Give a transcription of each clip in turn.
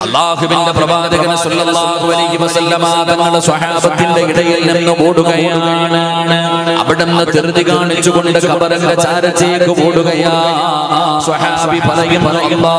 അള്ളാഹുവിന്റെ പ്രവാചകൻ സല്ലല്ലാഹു അലൈഹി വസല്ലമ തങ്ങളുടെ സ്വഹാബത്തിന്റെ ഇടയിൽ നിന്ന് ഓടുകയാണ് അവിടുന്ന് ധൃതി കാണിച്ചുകൊണ്ട് കബറിന്റെ ചാരച്ചേക്ക് ഓടുകയാ സ്വഹാബി പറയും അല്ലാ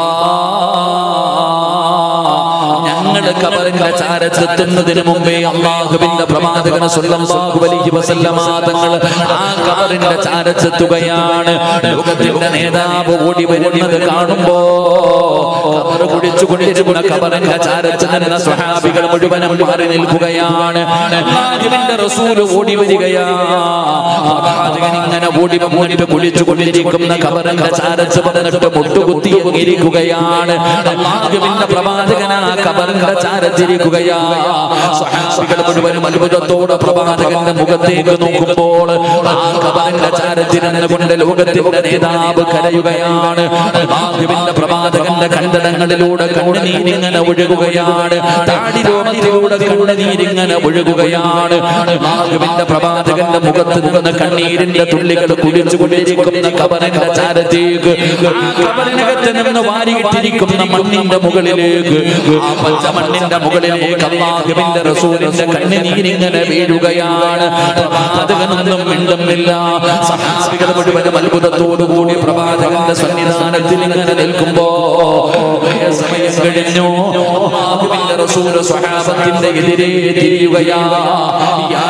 ഞങ്ങള് കബറിന്റെ ചാരത്തെത്തുന്നതിന് മുമ്പേ അള്ളാഹുവിന്റെ പ്രവാചകൻ സല്ലല്ലാഹു അലൈഹി വസല്ലമ തങ്ങൾ ആ കബറിന്റെ ചാരത്തെത്തുകയാണ് ലോകത്തിന്റെ നേതാവ് ഓടി വരുന്നത് കാണുമ്പോ കബർ കുടിച്ചു കൊണ്ടിരുന്ന കബറിന്റെ ചാരത്ത് നിന്ന സ്വഹാബികൾ മുഴുവനും മാറി നിൽക്കുകയാണ് അള്ളാഹുവിന്റെ റസൂൽ ഓടി വരികയാ പ്രവാചകൻ ഇങ്ങനെ ഓടി മുന്നിട്ട് കുളിച്ചു കൊണ്ടിരിക്കുന്ന കബറിന്റെ ചാരത്ത് പറഞ്ഞിട്ട് മുട്ടുകുത്തി ഇരിക്കുകയാണ് അള്ളാഹുവിന്റെ പ്രവാചകൻ ആ കബറിന്റെ ചാരത്തിരിക്കുകയാ സ്വഹാബികൾ മുഴുവനും അത്ഭുതത്തോടെ പ്രവാചകന്റെ മുഖത്തേക്ക് നോക്കുമ്പോൾ ആ കബറിന്റെ ചാരത്തിരുന്ന് കൊണ്ട് ലോകത്തിന്റെ നേതാവ് കരയുകയാണ് അള്ളാഹുവിന്റെ പ്രവാചകന്റെ കണ്ടടങ്ങളിലൂടെ കണ്ണുനീരിങ്ങനെ ഒഴുകുകയാണ് താടി രോമത്തിലൂടെ കണ്ണുനീരിങ്ങനെ ഒഴുകുകയാണ് അള്ളാഹുവിന്റെ പ്രവാചകന്റെ മുഖത്ത് നിന്ന് കണ്ണീരിന്റെ തുള്ളികൾ കുടിച്ചു കൊണ്ടിരിക്കുന്ന കബറിന്റെ ചാരത്തേക്ക് ആ കബറിനകത്ത് നിന്ന് വാരിയിട്ടിരിക്കുന്ന മണ്ണിന്റെ മുകളിലേക്ക് ആ പച്ചമണ്ണിന്റെ മുകളിലേക്ക് അള്ളാഹുവിന്റെ റസൂലിന്റെ കണ്ണുനീരിങ്ങനെ വീഴുകയാണ് പ്രവാചകനൊന്നും മിണ്ടുന്നില്ല സഹാബികൾ മുഴുവനും അത്ഭുതത്തോടുകൂടി പ്രവാചകന്റെ സന്നിധാനത്തിൽ ഇങ്ങനെ നിൽക്കുമ്പോ കുറേ സമയം കഴിഞ്ഞു അള്ളാഹുവിന്റെ റസൂൽ സ്വഹാബത്തിന്റെ എതിരെ തിരിയുകയാ യാ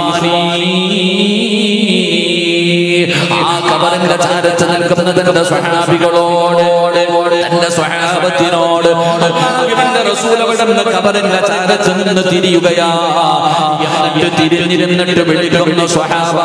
ഇഖ്വാനീ ആ കബറിന്റെ ചാരത്ത് നിൽക്കുന്ന തന്റെ സ്വഹാബികളോട് തന്റെ സ്വഹാബത്തിനോട് അള്ളാഹുവിന്റെ റസൂൽ അവിടെ നിന്ന് കബറിന്റെ ചാരത്ത് നിന്ന് തിരിയുകയാ എന്നിട്ട് തിരിഞ്ഞിരുന്നിട്ട് വിളിക്കുന്ന സ്വഹാബ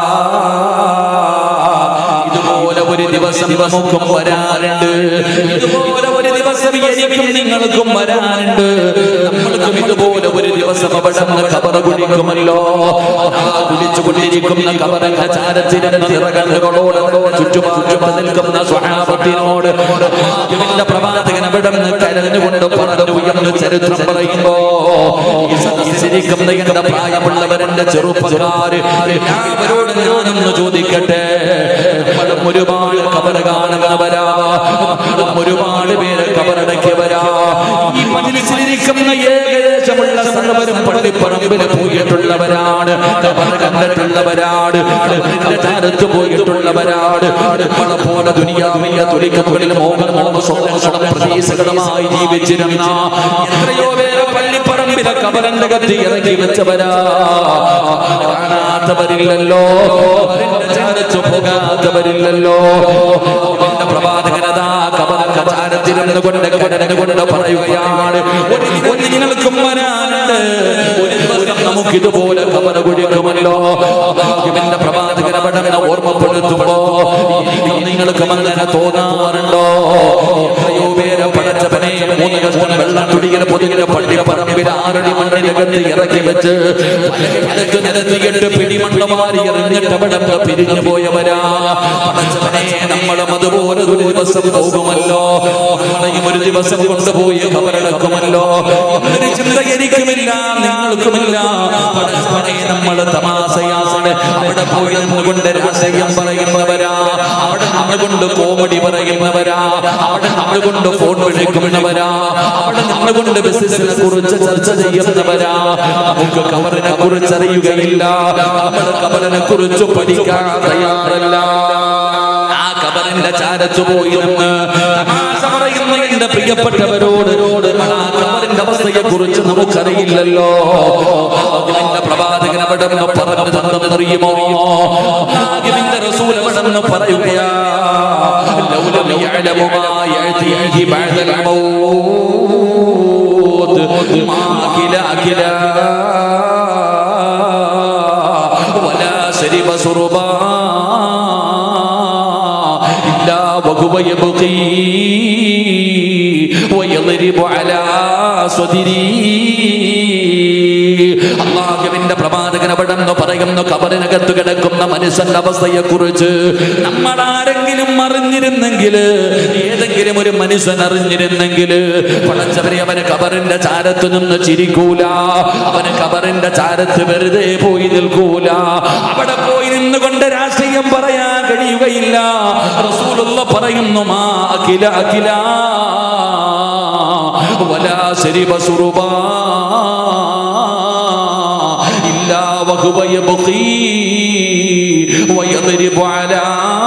ഇതുപോലെ ഒരു ദിവസം നമുക്കും വരാനുണ്ട് ഇതുപോലെ ഒരു ദിവസം എനിക്കും നിങ്ങൾക്കും വരാനുണ്ട് നമ്മൾക്കും ഇതുപോലെ ഒരു ദിവസം അവിടെ നിന്ന് കബറ കുടിക്കുമല്ലോ ആ കുടിച്ചു കൊണ്ടിരിക്കുന്ന കബറന്റെ ചാരത്തിരുന്ന നിറകണ്ണുകളോട് ചുറ്റുപാടും നിൽക്കുന്ന സ്വഹാബത്തിനോട് ഇതിന്റെ പ്രവാചകൻ അവിടെ നിന്ന് കരഞ്ഞുകൊണ്ട് പറഞ്ഞു ഉയർന്നു ചരിത്രം പറയുമ്പോ ഈ സദസ്സിരിക്കുന്ന എന്റെ പ്രായമുള്ളവരെന്റെ ചെറുപ്പക്കാര് എല്ലാവരോട് ഞാനൊന്ന് ചോദിക്കട്ടെ നമ്മളും ഒരുപാട് കബറ കാണുന്നവരാ നമ്മളും ഒരുപാട് പേര് കബറടക്കിയവരാ ഈ മജിലിസിലിരിക്കുന്ന ഏകദേശമുള്ള സർവരും പള്ളിപ്പറമ്പിൽ പോയിട്ടുള്ളവരാണ് കബർ കണ്ടിട്ടുള്ളവരാണ് കബറിന്റെ ചാരത്ത് പോയിട്ടുള്ളവരാണ് നമ്മളെ പോലെ ദുനിയാവിയ തുലിക്കമുകളിൽ മോഹൻ മോഹ സ്വപ്നങ്ങളും പ്രതീക്ഷകളുമായി ജീവിച്ചിരുന്ന എത്രയോ പേര് പള്ളിപ്പറമ്പിലെ കബറിന്റെ കത്തി ഇറക്കി വെച്ചവരാ കാണാത്തവരില്ലല്ലോ കബറിന്റെ ചാരത്ത് പോകാത്തവരില്ലല്ലോ എന്റെ പ്രവാചകനതാ കബറിന്റെ ചാരത്തിരുന്ന് കൊണ്ട് കടന്നു കൊണ്ട് പറയുകയാണ് ഒരു ഒരു നിങ്ങൾക്കും വരാനുണ്ട് ഒരു ദിവസം നമുക്ക് ഇതുപോലെ കബറ കുഴിക്കുമല്ലോ എന്റെ പ്രവാചകൻ അവിടെ നിന്ന് ഓർമ്മപ്പെടുത്തുമ്പോ ഇനിയും നിങ്ങൾക്ക് അങ്ങനെ തോന്നാറുണ്ടോ എത്രയോ പേരെ പടച്ചവനെ മൂന്ന് കഷ്ടം വെള്ളം തുടിയിൽ പൊതുകിലെ പള്ളി പറമ്പിൽ ആറടി മണ്ണിനകത്ത് ഇറക്കി വെച്ച് പലക്ക് നിരത്തിയിട്ട് പിടിമണ്ണമാരി എറിഞ്ഞിട്ട് അവിടെ നിന്ന് പിരിഞ്ഞു പോയവരാ പടച്ചവനെ നമ്മളും അതുപോലെ ഒരു ദിവസം പോകുമല്ലോ നമ്മളെയും ഒരു ദിവസം കൊണ്ടുപോയി കബറടക്കുമല്ലോ ഒരു ചിന്ത എനിക്കുമില്ല നിങ്ങൾക്കുമില്ല പടച്ചവനെ നമ്മൾ തമാശയാണ് അവിടെ പോയി നമ്മളുകൊണ്ട് രാഷ്ട്രീയം പറയുന്നവരാ അവിടെ നമ്മളുകൊണ്ട് കോമഡി പറയുന്നവരാ അവിടെ നമ്മളുകൊണ്ട് ഫോൺ വിളിക്കുന്നവരാ അവിടെ നമ്മളുകൊണ്ട് ബിസിനസിനെ കുറിച്ച് ചർച്ച ചെയ്യുന്നവരാ നമുക്ക് കബറിനെ കുറിച്ച് അറിയുകയില്ല നമ്മൾ കബറിനെ കുറിച്ച് പഠിക്കാൻ തയ്യാറല്ല ആ കബറിന്റെ ചാരത്ത് പോയി നിന്ന് തമാശ പറയുന്ന എന്റെ പ്രിയപ്പെട്ടവരോട് ആ കബറിന്റെ അവസ്ഥയെ കുറിച്ച് നമുക്കറിയില്ലല്ലോ അതിന്റെ പ്രവാചകൻ അവിടെ നിന്ന് പറഞ്ഞു തന്നറിയുമോ ആകിമിന്റെ റസൂൽ അവിടെ നിന്ന് പറയുകയാ ലൗലം യഅലമു മാ യഅതിഹി ബഅദൽ മൗത്ത് മാ കില കില ولا شرب شربا إلا وهو يبقي ويضرب على صدري അള്ളാഹുവിന്റെ പ്രവാചകൻ അവിടെ നിന്ന് പറയുന്നു കബറിനകത്ത് കിടക്കുന്ന മനുഷ്യന്റെ അവസ്ഥയെ കുറിച്ച് നമ്മൾ ആരെങ്കിലും അറിഞ്ഞിരുന്നെങ്കിൽ ഏതെങ്കിലും ഒരു മനുഷ്യൻ അറിഞ്ഞിരുന്നെങ്കിൽ പടച്ചവരെ അവന് കബറിന്റെ ചാരത്ത് നിന്ന് ചിരിക്കൂല അവന് കബറിന്റെ ചാരത്ത് വെറുതെ പോയി നിൽക്കൂല അവിടെ പോയി നിന്നുകൊണ്ട് രാഷ്ട്രീയം പറയാൻ കഴിയുകയില്ല റസൂലുള്ള പറയുന്നു മാ അഖില അഖില ولا شرب شربا إلا وهو يبقي ويضرب على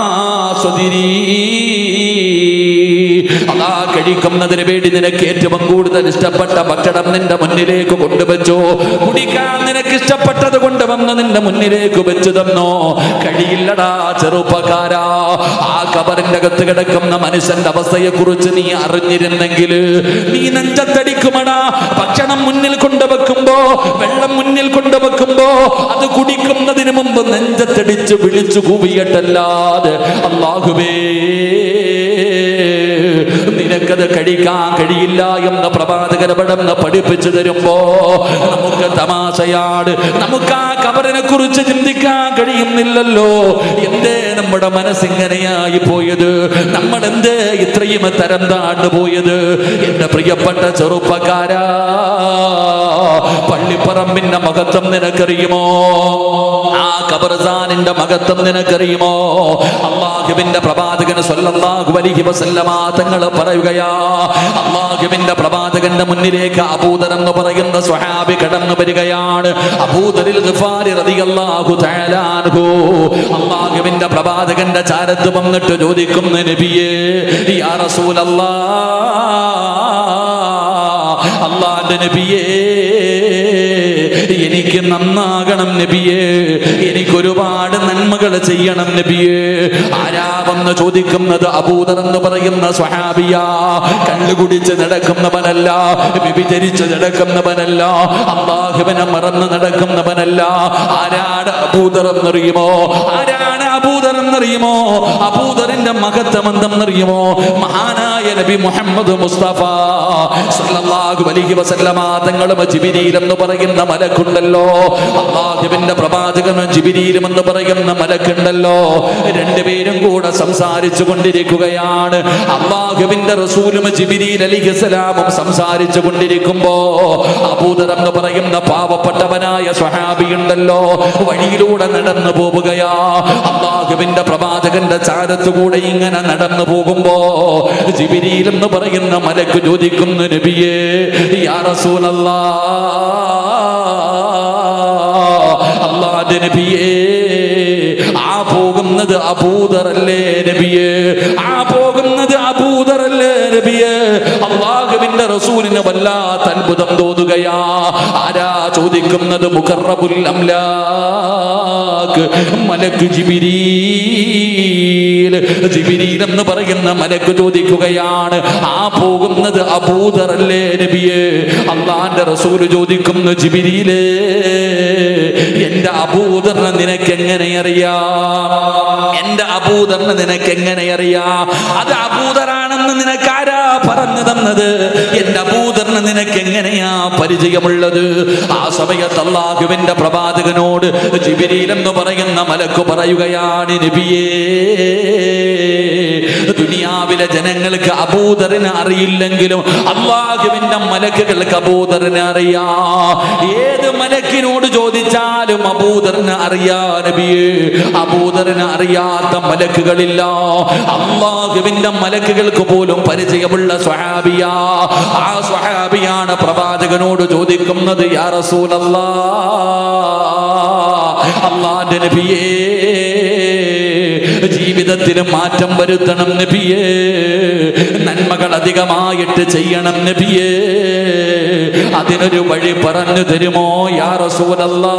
صدري അതാ കഴിക്കുന്നതിന് വേണ്ടി നിനക്ക് ഏറ്റവും കൂടുതൽ ഇഷ്ടപ്പെട്ട ഭക്ഷണം നിന്റെ മുന്നിലേക്ക് കൊണ്ടുവച്ചു കുടിക്കാൻ നിനക്ക് ഇഷ്ടപ്പെട്ടത് കൊണ്ടുവന്ന് നിന്റെ മുന്നിലേക്ക് വെച്ചു തന്നോ കഴിയില്ലടാ ചെറുപ്പക്കാരാ ആ കബറിന്റെ അകത്ത് കിടക്കുന്ന മനുഷ്യന്റെ അവസ്ഥയെ കുറിച്ച് നീ അറിഞ്ഞിരുന്നെങ്കിൽ നീ നെഞ്ചത്തടിക്കുമടാ ഭക്ഷണം മുന്നിൽ കൊണ്ടുവെക്കുമ്പോ വെള്ളം മുന്നിൽ കൊണ്ടുവെക്കുമ്പോ അത് കുടിക്കുന്നതിന് മുമ്പ് നെഞ്ചത്തടിച്ച് വിളിച്ചു കൂവിയിട്ടല്ലാതെ അള്ളാഹുവേ നിനക്കത് കഴിക്കാൻ കഴിയില്ല എന്ന് പ്രവാചകൻ പടന്ന് പഠിപ്പിച്ചു തരുമ്പോ നമുക്ക് തമാശയാണ് നമുക്ക് ആ കബറിനെ കുറിച്ച് ചിന്തിക്കാൻ കഴിയുന്നില്ലല്ലോ എന്തേ നമ്മുടെ മനസ്സിങ്ങനെയായി പോയത് നമ്മൾ എന്തേ ഇത്രയും തരം താണ്ടു പോയത് എന്റെ പ്രിയപ്പെട്ട ചെറുപ്പക്കാരാ പള്ളിപ്പറമ്പിന്റെ മഹത്വം നിനക്കറിയുമോ ആ കബർസാനിന്റെ മഹത്വം നിനക്കറിയുമോ അള്ളാഹുവിന്റെ പ്രവാചകന് സ്വല്ലല്ലാഹു അലൈഹി വസല്ലമ തങ്ങൾ പറയുകയാ അള്ളാഹുവിന്റെ പ്രവാചകന്റെ മുന്നിലേക്ക് അബൂദർ എന്ന് പറയുന്ന സ്വഹാബി കടന്നു വരികയാണ് അബൂദറിൽ ഗിഫാരി റളിയല്ലാഹു തആല അൻഹു അള്ളാഹുവിന്റെ പ്രവാചകന്റെ ചാരത്ത് വന്നിട്ട് ചോദിക്കുന്നു നബിയേ യാ റസൂലല്ലാഹ് അള്ളാന്റെ നബിയേ എനിക്ക് നന്നാകണം നബിയേ എനിക്ക് ഒരുപാട് നന്മകൾ ചെയ്യണം നബിയേ ആരാവെന്ന് ചോദിക്കുന്നത് അബൂദർ എന്ന് പറയുന്ന സ്വഹാബിയ കള്ളുകുടിച്ച് നടക്കുന്നവനല്ല വിഭജിച്ച് നടക്കുന്നവനല്ല അള്ളാഹുവിനെ മറന്ന് നടക്കുന്നവനല്ല ആരാണ് അബൂദർ എന്നറിയുമോ ആരാണ് അബൂദർ എന്നറിയുമോ അബൂദറിന്റെ മഹത്വം എന്തെന്നറിയുമോ മഹാനായ നബി മുഹമ്മദ് മുസ്തഫ സല്ലല്ലാഹു അലൈഹി വസല്ലമ തങ്ങളും ജിബിരിയിൽ എന്ന് പറയുന്ന മലക്കുണ്ടല്ലോ അള്ളാഹുവിന്റെ പ്രവാചകനും ജിബിരിയിലും എന്ന് പറയുന്ന മലക്കുണ്ടല്ലോ രണ്ടുപേരും കൂടെ സംസാരിച്ചു കൊണ്ടിരിക്കുകയാണ് അള്ളാഹുവിന്റെ റസൂലും ജിബിരിയിൽ അലിഖലാമും സംസാരിച്ചു കൊണ്ടിരിക്കുമ്പോ അബൂദർ എന്ന് പറയുന്ന പാവപ്പെട്ടവനായ സ്വഹാബി ഉണ്ടല്ലോ വഴിയിലൂടെ നടന്നു പോവുകയാ അള്ളാഹുവിന്റെ പ്രവാചകന്റെ ചാരത്തുകൂടെ ഇങ്ങനെ നടന്നു പോകുമ്പോ ജിബിരിയിൽ എന്ന് പറയുന്ന മലക്ക് ചോദിക്കുന്നു നബിയേ യാ റസൂലല്ലാ അള്ളാന്റെ നബിയേ ആ പോകുന്നത് അബൂദറല്ലേ നബിയേ ആ പോകുന്നത് അബൂദറല്ലേ നബിയേ അള്ളാഹുവിന്റെ റസൂലിന് വല്ലാത്ത അത്ഭുതം തോന്നുകയാ ആരാ ചോദിക്കുന്നത് മുഖറബുൽ അംലാക്ക് മലക്ക് ജിബിരീൽ ജിബിരീൽ എന്ന് പറയുന്ന മലക്ക് ചോദിക്കുകയാണ് ആ പോകുന്നത് അബൂദറല്ലേ നബിയേ അള്ളാന്റെ റസൂല് ചോദിക്കുന്നു ജിബിരിയിലേ എന്റെ അബൂദറിനെ നിനക്ക് എങ്ങനെ അറിയാം എന്റെ അബൂദറിനെ നിനക്ക് എങ്ങനെ അറിയാം അത് അബൂദറാണെന്ന് നിനക്ക് ആരാ പറഞ്ഞു തന്നത് എന്റെ അബൂദറിനെ നിനക്ക് എങ്ങനെയാ പരിചയമുള്ളത് ആ സമയത്ത് അള്ളാഹുവിന്റെ പ്രവാചകനോട് ജിബിരിയിൽ എന്ന് പറയുന്ന മലക്ക് പറയുകയാണ് നബിയേ ദുനിയാവിലെ ജനങ്ങൾക്ക് അബൂദറിനെ അറിയില്ലെങ്കിലും അള്ളാഹുവിന്റെ മലക്കുകൾക്ക് അബൂദറിനെ അറിയാ ഏത് മലക്കിനോട് ചോദിച്ചാലും അബൂദറിനെ അറിയാ നബിയേ അബൂദറിനെ അറിയാത്ത മലക്കുകളില്ല അള്ളാഹുവിന്റെ മലക്കുകൾക്ക് പോലും പരിചയമുള്ള സ്വഹാബിയ ആ സ്വഹാബിയാണ് പ്രവാചകനോട് ചോദിക്കുന്നത് യാ റസൂലല്ലാ അള്ളാന്റെ നബിയേ ജീവിതത്തിൽ മാറ്റം വരുത്തണം നബിയേ നന്മകൾ അധികമായിട്ട് ചെയ്യണം നബിയേ അതിനൊരു വഴി പറഞ്ഞു തരുമോ യാ റസൂലല്ലാ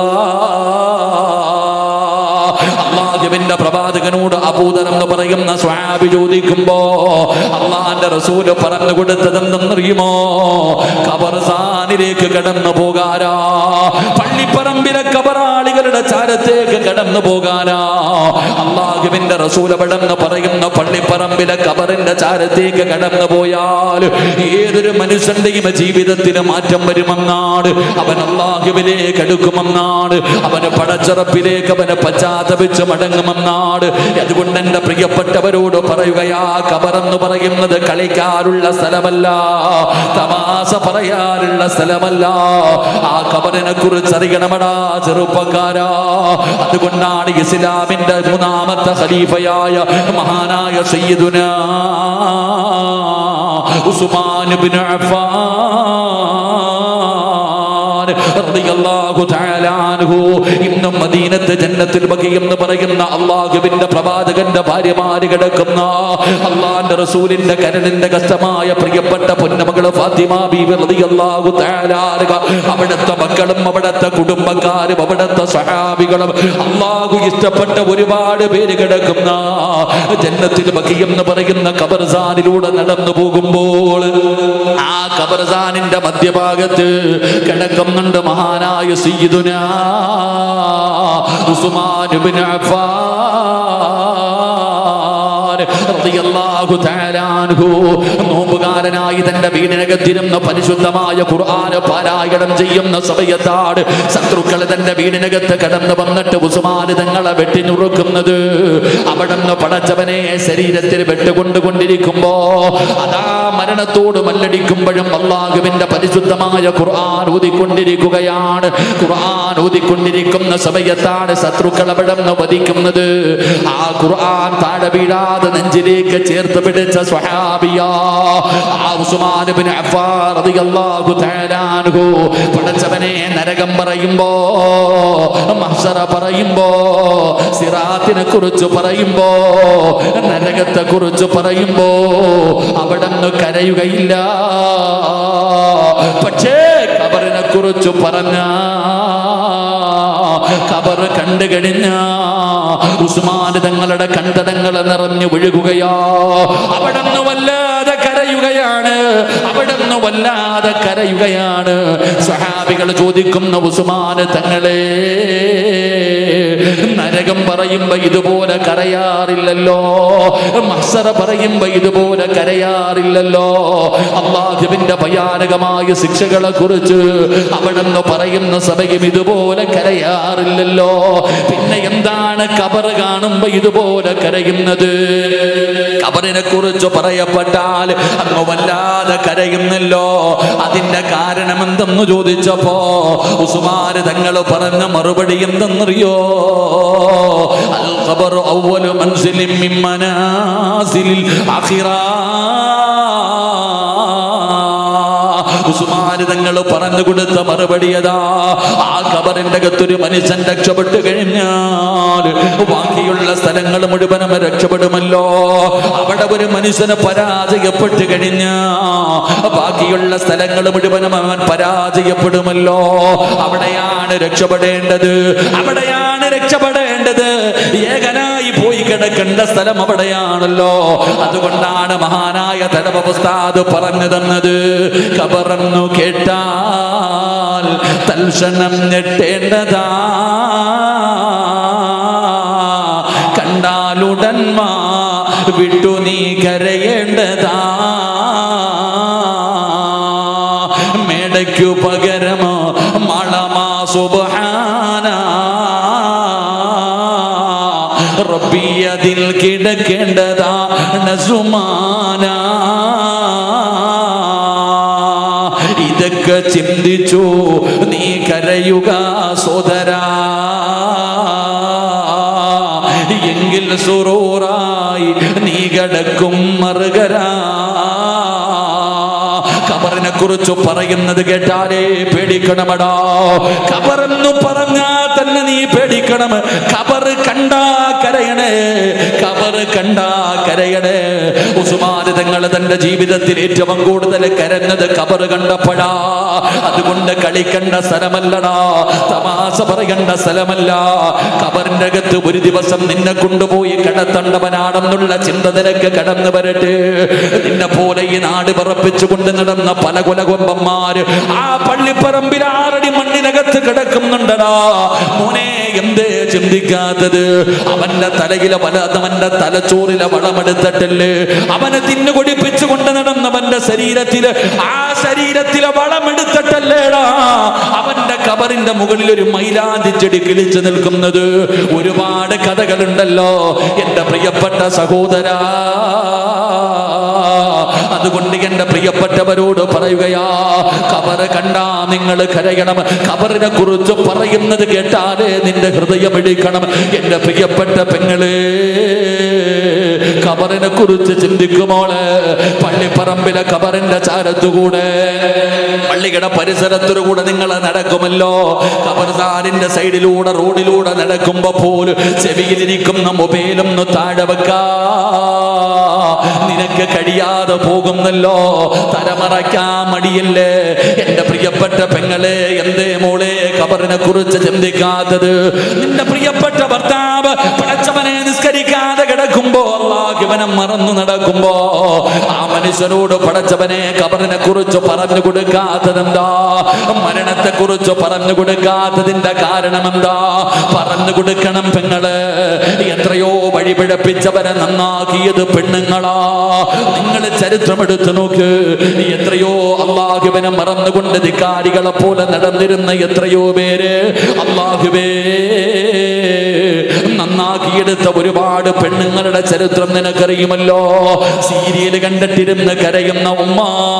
അള്ളാഹുവിന്റെ പ്രവാചകനോട് അബൂദർ എന്ന് പറയുന്ന സ്വാബി ചോദിക്കുമ്പോ അള്ളാന്റെ റസൂല് പറഞ്ഞു കൊടുത്തതെന്തെന്നറിയുമോ കബർസാനിലേക്ക് കടന്നു പോകാരാ പള്ളിപ്പറമ്പിലെ കബറാളികളുടെ ചാരത്തേക്ക് കടന്നു പോകാനാ അള്ളാഹുവിന്റെ റസൂൽ പടന്ന് പറയുന്ന പള്ളിപ്പറമ്പിലെ കബറിന്റെ ചാരത്തേക്ക് കടന്നു പോയാൽ ഏതൊരു മനുഷ്യന്റെയും ജീവിതത്തിന് മാറ്റം വരുമെന്നാണ് അവൻ അള്ളാഹുവിലേക്ക് അടുക്കുമെന്നാണ് അവന് പടച്ചിറപ്പിലേക്ക് അവന് പശ്ചാത്തപിച്ച് മടങ്ങുമെന്നാണ് അതുകൊണ്ട് എന്റെ പ്രിയപ്പെട്ടവരോട് പറയുകയാ കബറെന്ന് പറയുന്നത് കളിക്കാറുള്ള സ്ഥലമല്ല തമാശ പറയാനുള്ള സ്ഥലമല്ല ആ കബറിനെ കുറിച്ച് അറിയണമടാ ചെറുപ്പക്കാരാ അതുകൊണ്ടാണ് ഇസ്ലാമിന്റെ മൂന്നാമത്തെ ഖലീഫയായ മഹാനായ സയ്യിദുന ഉസ്മാൻ ഇബ്നു അഫ്ഫാൻ റളിയല്ലാഹു തആല അൻഹു ഇന്നും മദീനത്ത് ജന്നത്തുൽ ബഖി എന്ന് പറയുന്ന അള്ളാഹുവിന്റെ പ്രവാചകന്റെ ഭാര്യമാര് കിടക്കുന്ന അള്ളാന്റെ റസൂലിന്റെ കരളിന്റെ കഷ്ടമായ പ്രിയപ്പെട്ട പൊന്നമകള് ഫാത്തിമ ബീവി റളിയല്ലാഹു തആല അൻഹ അവിടുത്തെ മക്കളും അവിടുത്തെ കുടുംബക്കാരും അവിടുത്തെ സഹാബികളും അള്ളാഹു ഇഷ്ടപ്പെട്ട ഒരുപാട് പേര് കിടക്കുന്ന ജന്നത്തിൽ ബഖി എന്ന് പറയുന്ന ഖബർസാനിലൂടെ നടന്നു പോകുമ്പോൾ ആ ഖബർസാനിന്റെ മധ്യഭാഗത്ത് കിടക്കുന്നുണ്ട് മഹാനായ സയ്യിദുന ഉസ്മാൻ ഇബ്നു അഫ്ഫാൻ റളിയല്ലാഹു തആല അൻഹു നോമ്പുകാരനായി തന്റെ വീടിനകത്തിരുന്ന് പരിശുദ്ധമായ ഖുർആന് പാരായണം ചെയ്യുന്ന സമയത്താണ് ശത്രുക്കൾ തന്റെ വീടിനകത്ത് കടന്നു വന്നിട്ട് ഉസ്മാന് തങ്ങളെ വെട്ടിനുറുക്കുന്നത് അവിടുന്ന് പടച്ചവനെ ശരീരത്തിൽ വെട്ടുകൊണ്ടുകൊണ്ടിരിക്കുമ്പോ അതാ മരണത്തോട് മല്ലടിക്കുമ്പോഴും അള്ളാഹുവിന്റെ പരിശുദ്ധമായ ഖുർആൻ ഊതിക്കൊണ്ടിരിക്കുകയാണ് ഖുർആൻ ഊതിക്കൊണ്ടിരിക്കുന്ന സമയത്താണ് ശത്രുക്കൾ അവിടെ നിന്ന് വധിക്കുന്നത് ആ ഖുർആൻ താഴെ വീഴാതെ നെഞ്ചിലേക്ക് ചേർത്ത് പിടിച്ച സ്വഹാബിയ ആ ഉസ്മാൻ ഇബ്നു അഫ്ഫാൻ റളിയല്ലാഹു തആല അൻഹു പടച്ചവനെ നരകം പറയുമ്പോ മഹ്ശറ പറയുമ്പോ സിറാത്തിനെ കുറിച്ച് പറയുമ്പോ നരകത്തെ കുറിച്ച് പറയുമ്പോ അവിടെ നിന്ന് കരയുകയില്ല പക്ഷേ കബറിനെ കുറിച്ച് പറഞ്ഞ കബർ കണ്ടു കഴിഞ്ഞ ഉസ്മാൻ തങ്ങളുടെ കണ്ടടങ്ങൾ നിറഞ്ഞു വിഴുകുകയോ അവിടെ നിന്ന് വല്ലാതെ കരയുകയാണ് അവിടെ നിന്ന് വല്ലാതെ കരയുകയാണ് സഹാബികൾ ചോദിക്കുന്ന ഉസ്മാൻ തങ്ങളെ നരകം പറയുമ്പോ ഇതുപോലെ കരയാറില്ലല്ലോ മത്സര പറയുമ്പോ ഇതുപോലെ കരയാറില്ലല്ലോ അള്ളാഹുവിന്റെ ഭയാനകമായ ശിക്ഷകളെ കുറിച്ച് അവിടെ നിന്ന് പറയുന്ന സഭയും ഇതുപോലെ കരയാറില്ലല്ലോ പിന്നെ എന്താണ് കബർ കാണുമ്പോ ഇതുപോലെ കരയുന്നത് കബറിനെ കുറിച്ച് പറയപ്പെട്ടാൽ അങ്ങ് വല്ലാതെ കരയുന്നല്ലോ അതിന്റെ കാരണം എന്തെന്ന് ചോദിച്ചപ്പോ ഉസ്മാന് തങ്ങൾ പറഞ്ഞ മറുപടി എന്തെന്നറിയോ അൽ ഖബർ അവ്വലു മൻസിലിൻ മിൻ മനാസിലിൽ ആഖിറ ഉസ്മാന് തങ്ങൾ പറഞ്ഞു കൊടുത്ത മറുപടി അതാ ആ കബറിന്റെ അകത്തൊരു മനുഷ്യൻ രക്ഷപ്പെട്ടു കഴിഞ്ഞാൽ ബാക്കിയുള്ള സ്ഥലങ്ങൾ മുഴുവനും രക്ഷപ്പെടുമല്ലോ അവിടെ ഒരു മനുഷ്യന് പരാജയപ്പെട്ടു കഴിഞ്ഞാ ബാക്കിയുള്ള സ്ഥലങ്ങൾ മുഴുവനും അവൻ പരാജയപ്പെടുമല്ലോ അവിടെയാണ് രക്ഷപ്പെടേണ്ടത് അവിടെയാണ് രക്ഷപ്പെടേണ്ടത് ഏകനായി പോയി കിടക്കേണ്ട സ്ഥലം അവിടെയാണല്ലോ അതുകൊണ്ടാണ് മഹാനായ തലവസ്ഥാത് പറഞ്ഞു തന്നത് കബറന്നു കേട്ടാൽ തൽക്ഷണം ഞെട്ടേണ്ടതാ കണ്ടാലുടന്മാ വിട്ടു നീ കരയേണ്ടതാ മേടയ്ക്കു പകരമോ മളമാ സുബാന റബ്ബി അതിൽ കിടക്കേണ്ടതാ നസുമാന ഇതൊക്കെ ചിന്തിച്ചു നീ കരയുക സോദരാ എങ്കിൽ സുറൂറായി നീ കിടക്കും മറുകരാ കബറിനെ കുറിച്ച് പറയുന്നത് കേട്ടാലേ പേടിക്കണമടാ കബറെന്ന് പറഞ്ഞാ തന്നെ നീ പേടിക്കണം കബർ കണ്ടാ കരയണേ കബർ കണ്ടാ കരയണേ ഉസ്മാന് തങ്ങൾ തന്റെ ജീവിതത്തിൽ ഏറ്റവും കൂടുതൽ കരഞ്ഞത് കബർ കണ്ടപ്പോഴാ അതുകൊണ്ട് കളിക്കണ്ട സ്ഥലമല്ലടാ തമാശ പറയേണ്ട സ്ഥലമല്ല കബറിന്റെ അകത്ത് ഒരു ദിവസം നിന്നെ കൊണ്ടുപോയി കിടത്തണ്ടവനാണെന്നുള്ള ചിന്ത നിനക്ക് കടന്നു വരട്ടെ നിന്നെ പോലെ ഈ നാട് പറപ്പിച്ചുകൊണ്ട് നടന്ന പല കുലകൊമ്പന്മാര് ആ പള്ളിപ്പറമ്പിൽ ആറടി മണ്ണിനകത്ത് കിടക്കുന്നുണ്ടടാ മോനെ എന്തേ ചിന്തിക്കാത്തത് അവന്റെ തലയിലെ വല അവന്റെ തലച്ചോറിലെ വളമെടുത്തിട്ടല്ലേ അവനെ തിന്നു കൊടിപ്പിച്ചു കൊണ്ട് നടന്നവന്റെ ശരീരത്തില് ആ ശരീരത്തിലെ വളമെടുത്തിട്ടല്ലേടാ അവന്റെ കബറിന്റെ മുകളിൽ ഒരു മൈലാഞ്ചി ചെടി കിളിച്ചു നിൽക്കുന്നത് ഒരുപാട് കഥകളുണ്ടല്ലോ എന്റെ പ്രിയപ്പെട്ട സഹോദരാ അതുകൊണ്ട് എന്റെ പ്രിയപ്പെട്ടവരോട് പറയുകയാ കബറ് കണ്ടാ നിങ്ങൾ കരയണം കബറിനെ കുറിച്ച് പറയുന്നത് കേട്ടാലേ നിന്റെ ഹൃദയം ഇടിക്കണം എന്റെ പ്രിയപ്പെട്ട പെങ്ങളെ കബറിനെ കുറിച്ച് ചിന്തിക്കുമോള് പള്ളിപ്പറമ്പിലെ കബറിന്റെ ചാരത്തുകൂടെ പള്ളിയുടെ പരിസരത്തിലൂടെ നിങ്ങൾ നടക്കുമല്ലോ കബർസാരിന്റെ സൈഡിലൂടെ റോഡിലൂടെ നടക്കുമ്പോ പോലും ചെവിയിലിരിക്കുന്ന മൊബൈലൊന്ന് താഴെ വെക്കാ നിനക്ക് കഴിയാതെ പോകുന്നല്ലോ തലമറയ്ക്കാൻ മടിയല്ലേ എന്റെ പ്രിയപ്പെട്ട പെങ്ങളെ എന്തേ മോളെ കബറിനെ കുറിച്ച് ചിന്തിക്കാത്തത് നിന്റെ പ്രിയപ്പെട്ട ഭർത്താവ് പടച്ചവനെ നിസ്കരിക്കാതെ കിടക്കുമ്പോ അള്ളാഹിവനെ മറന്നു നടക്കുമ്പോ ആ മനുഷ്യനോട് പടച്ചവനെ കബറിനെ കുറിച്ച് പറഞ്ഞു കൊടുക്കാത്തതെന്താ മരണത്തെ കുറിച്ച് പറഞ്ഞു കൊടുക്കാത്തതിന്റെ കാരണം എന്താ പറഞ്ഞു കൊടുക്കണം പെങ്ങള് എത്രയോ വഴിപിഴപ്പിച്ചവരെ നന്നാക്കിയത് പെണ്ണുങ്ങളാ നിങ്ങൾ ചരിത്രമെടുത്ത് നോക്ക് എത്രയോ അള്ളാഹുവിനെ മറന്നുകൊണ്ട് ധിക്കാരികളെ പോലെ നടന്നിരുന്ന എത്രയോ പേര് അള്ളാഹുവേ നന്നാക്കിയെടുത്ത ഒരുപാട് പെണ്ണുങ്ങളുടെ ചരിത്രം നിനക്കറിയുമല്ലോ സീരിയൽ കണ്ടിട്ടിരുന്ന് കരയുന്ന ഉമ്മ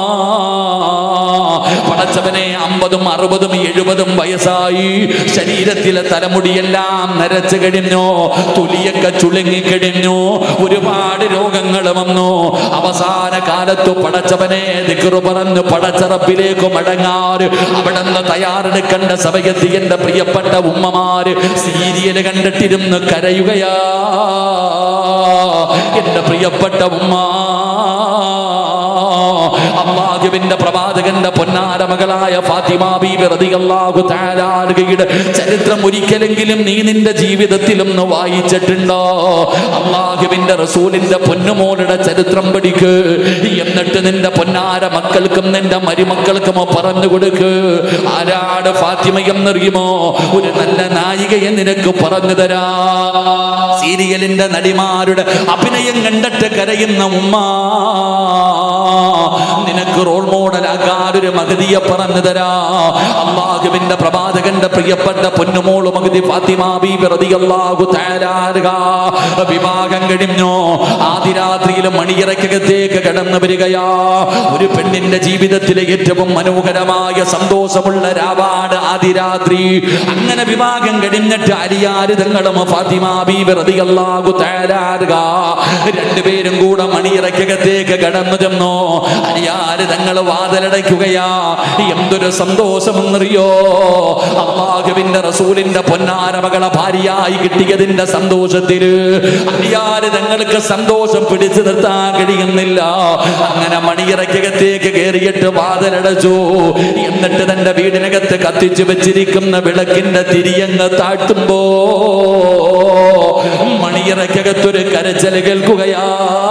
പടച്ചവനെ അമ്പതും അറുപതും എഴുപതും വയസ്സായി ശരീരത്തിലെ തലമുടിയെല്ലാം നരച്ചു കഴിഞ്ഞു തൊലിയൊക്കെ ചുളുങ്ങിക്കഴിഞ്ഞു ഒരുപാട് രോഗങ്ങൾ വന്നു അവസാന കാലത്ത് പടച്ചവനെ ദിക്റ് പറഞ്ഞു പടച്ചറപ്പിലേക്ക് മടങ്ങാറ് അവിടെ നിന്ന് തയ്യാറെടുക്കേണ്ട സമയത്ത് എന്റെ പ്രിയപ്പെട്ട ഉമ്മമാര് സീരിയല് കണ്ടിട്ടിരുന്ന് കരയുകയാ എന്റെ പ്രിയപ്പെട്ട ഉമ്മ അള്ളാഹുവിന്റെ പ്രവാചകന്റെ പൊന്നാര മകളായ ഫാത്തിമ ബീബി റളിയല്ലാഹു തആല അൻഹയുടെ ചരിത്രം ഒരിക്കലെങ്കിലും നീ നിന്റെ ജീവിതത്തിൽ ഒന്ന് വായിച്ചിട്ടുണ്ടോ അള്ളാഹുവിന്റെ റസൂലിന്റെ പൊന്നുമോളുടെ ചരിത്രം പഠിക്ക് എന്നിട്ട് നിന്റെ പൊന്നാര മക്കൾക്കും നിന്റെ മരുമക്കൾക്കും പറഞ്ഞു കൊടുക്ക് ആരാട് ഫാത്തിമ എന്നറിയുമോ ഒരു നല്ല നായികയെ നിനക്ക് പറഞ്ഞു തരാ സീരിയലിന്റെ നടിമാരുടെ അഭിനയം കണ്ടിട്ട് കരയുന്ന ഉമ്മ നിനക്ക് റോൾ മോഡലാകാൻ ഒരു മഹതിയെ പറഞ്ഞു തരാ അള്ളാഹുവിന്റെ പ്രവാചകന്റെ പ്രിയപ്പെട്ട പൊന്നുമോള് മഹതി ഫാത്തിമ ബീബി റളിയല്ലാഹു തആല അൻഹാ വിവാഹം കഴിഞ്ഞു ആദിരാത്രിയിൽ മണിയറക്കകത്തേക്ക് കടന്നു വരികയാ ഒരു പെണ്ണിന്റെ ജീവിതത്തിലെ ഏറ്റവും മനോഹരമായ സന്തോഷമുള്ള രാവാണ് ആദിരാത്രി അങ്ങനെ വിവാഹം കഴിഞ്ഞിട്ട് അരിയാര് തങ്ങളും ഫാത്തിമ ബീബി റളിയല്ലാഹു തആല അൻഹാ രണ്ടുപേരും കൂടെ മണിയറക്കകത്തേക്ക് കടന്നു ചെന്നു അരിയാര് തങ്ങൾ വാതിലടയ്ക്കുകയാ എന്തൊരു സന്തോഷമെന്നറിയോ അള്ളാഹുവിന്റെ റസൂലിന്റെ പൊന്നാര മകളെ ഭാര്യയായി കിട്ടിയതിന്റെ സന്തോഷത്തില് അരിയാര് തങ്ങൾക്ക് സന്തോഷം പിടിച്ചു നിർത്താൻ കഴിയുന്നില്ല അങ്ങനെ മണിയറയ്ക്കകത്തേക്ക് കയറിയിട്ട് വാതിലടച്ചു എന്നിട്ട് തന്റെ വീടിനകത്ത് കത്തിച്ചു വെച്ചിരിക്കുന്ന വിളക്കിന്റെ തിരിയങ്ങ് താഴ്ത്തുമ്പോ മണിയറയ്ക്കകത്തൊരു കരച്ചൽ കേൾക്കുകയാ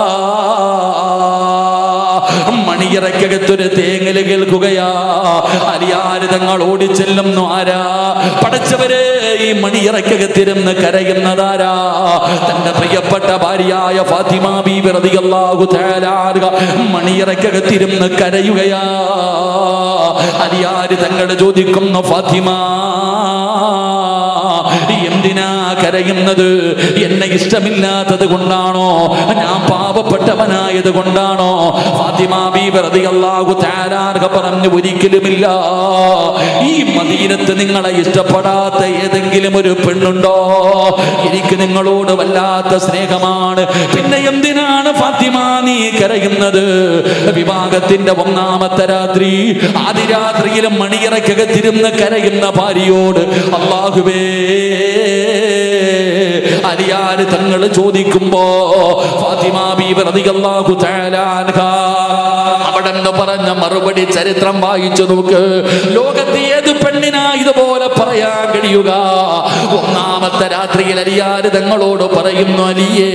മണിയറയ്ക്കകത്തൊരു തേങ്ങല് കേൾക്കുകയാ അരിയാര് തങ്ങൾ ഓടിച്ചെല്ലുന്നു ആരാ പടച്ചവരെ ഈ മണിയറയ്ക്കകത്തിരുന്ന് കരയുന്നതാരാ തന്റെ പ്രിയപ്പെട്ട ഭാര്യയായ ഫാത്തിമ ബീബി റളിയല്ലാഹു തആല അൻഹ മണിയറയ്ക്കകത്തിരുന്ന് കരയുകയാ അരിയാര് തങ്ങൾ ചോദിക്കുന്നു ഫാത്തിമ എന്തിനാ കരയുന്നത് എന്നെ ഇഷ്ടമില്ലാത്തത് കൊണ്ടാണോ ഞാൻ പാപപ്പെട്ടവനായത് കൊണ്ടാണോ ഫാത്തിമ ബീബി റളിയല്ലാഹു തആല അൻഹ പറഞ്ഞു ഒരിക്കലുമില്ല ഈ മദീനത്ത് നിങ്ങളെ ഇഷ്ടപ്പെടാത്ത ഏതെങ്കിലും ഒരു പെണ്ണുണ്ടോ എനിക്ക് നിങ്ങളോട് വല്ലാത്ത സ്നേഹമാണ് പിന്നെ എന്തിനാണ് ഫാത്തിമ നീ കരയുന്നത് വിവാഹത്തിന്റെ ഒന്നാമത്തെ രാത്രി ആദ്യ രാത്രിയിലും മണിയറക്കകത്തിരുന്ന് കരയുന്ന ഭാര്യയോട് അള്ളാഹുവേ അരിയാര് തങ്ങൾ ചോദിക്കുമ്പോ ഫാത്തിമ ബീബി റളിയല്ലാഹു തആല അൻഹ അവിടെ നിന്ന് പറഞ്ഞ മറുപടി ചരിത്രം വായിച്ചു നോക്ക് ലോകത്തെ ഏത് പെണ്ണിനാ ഇതുപോലെ പറയാൻ കഴിയുക ഒന്നാമത്തെ രാത്രിയിൽ അരിയാര് തങ്ങളോട് പറയുന്നു അലിയേ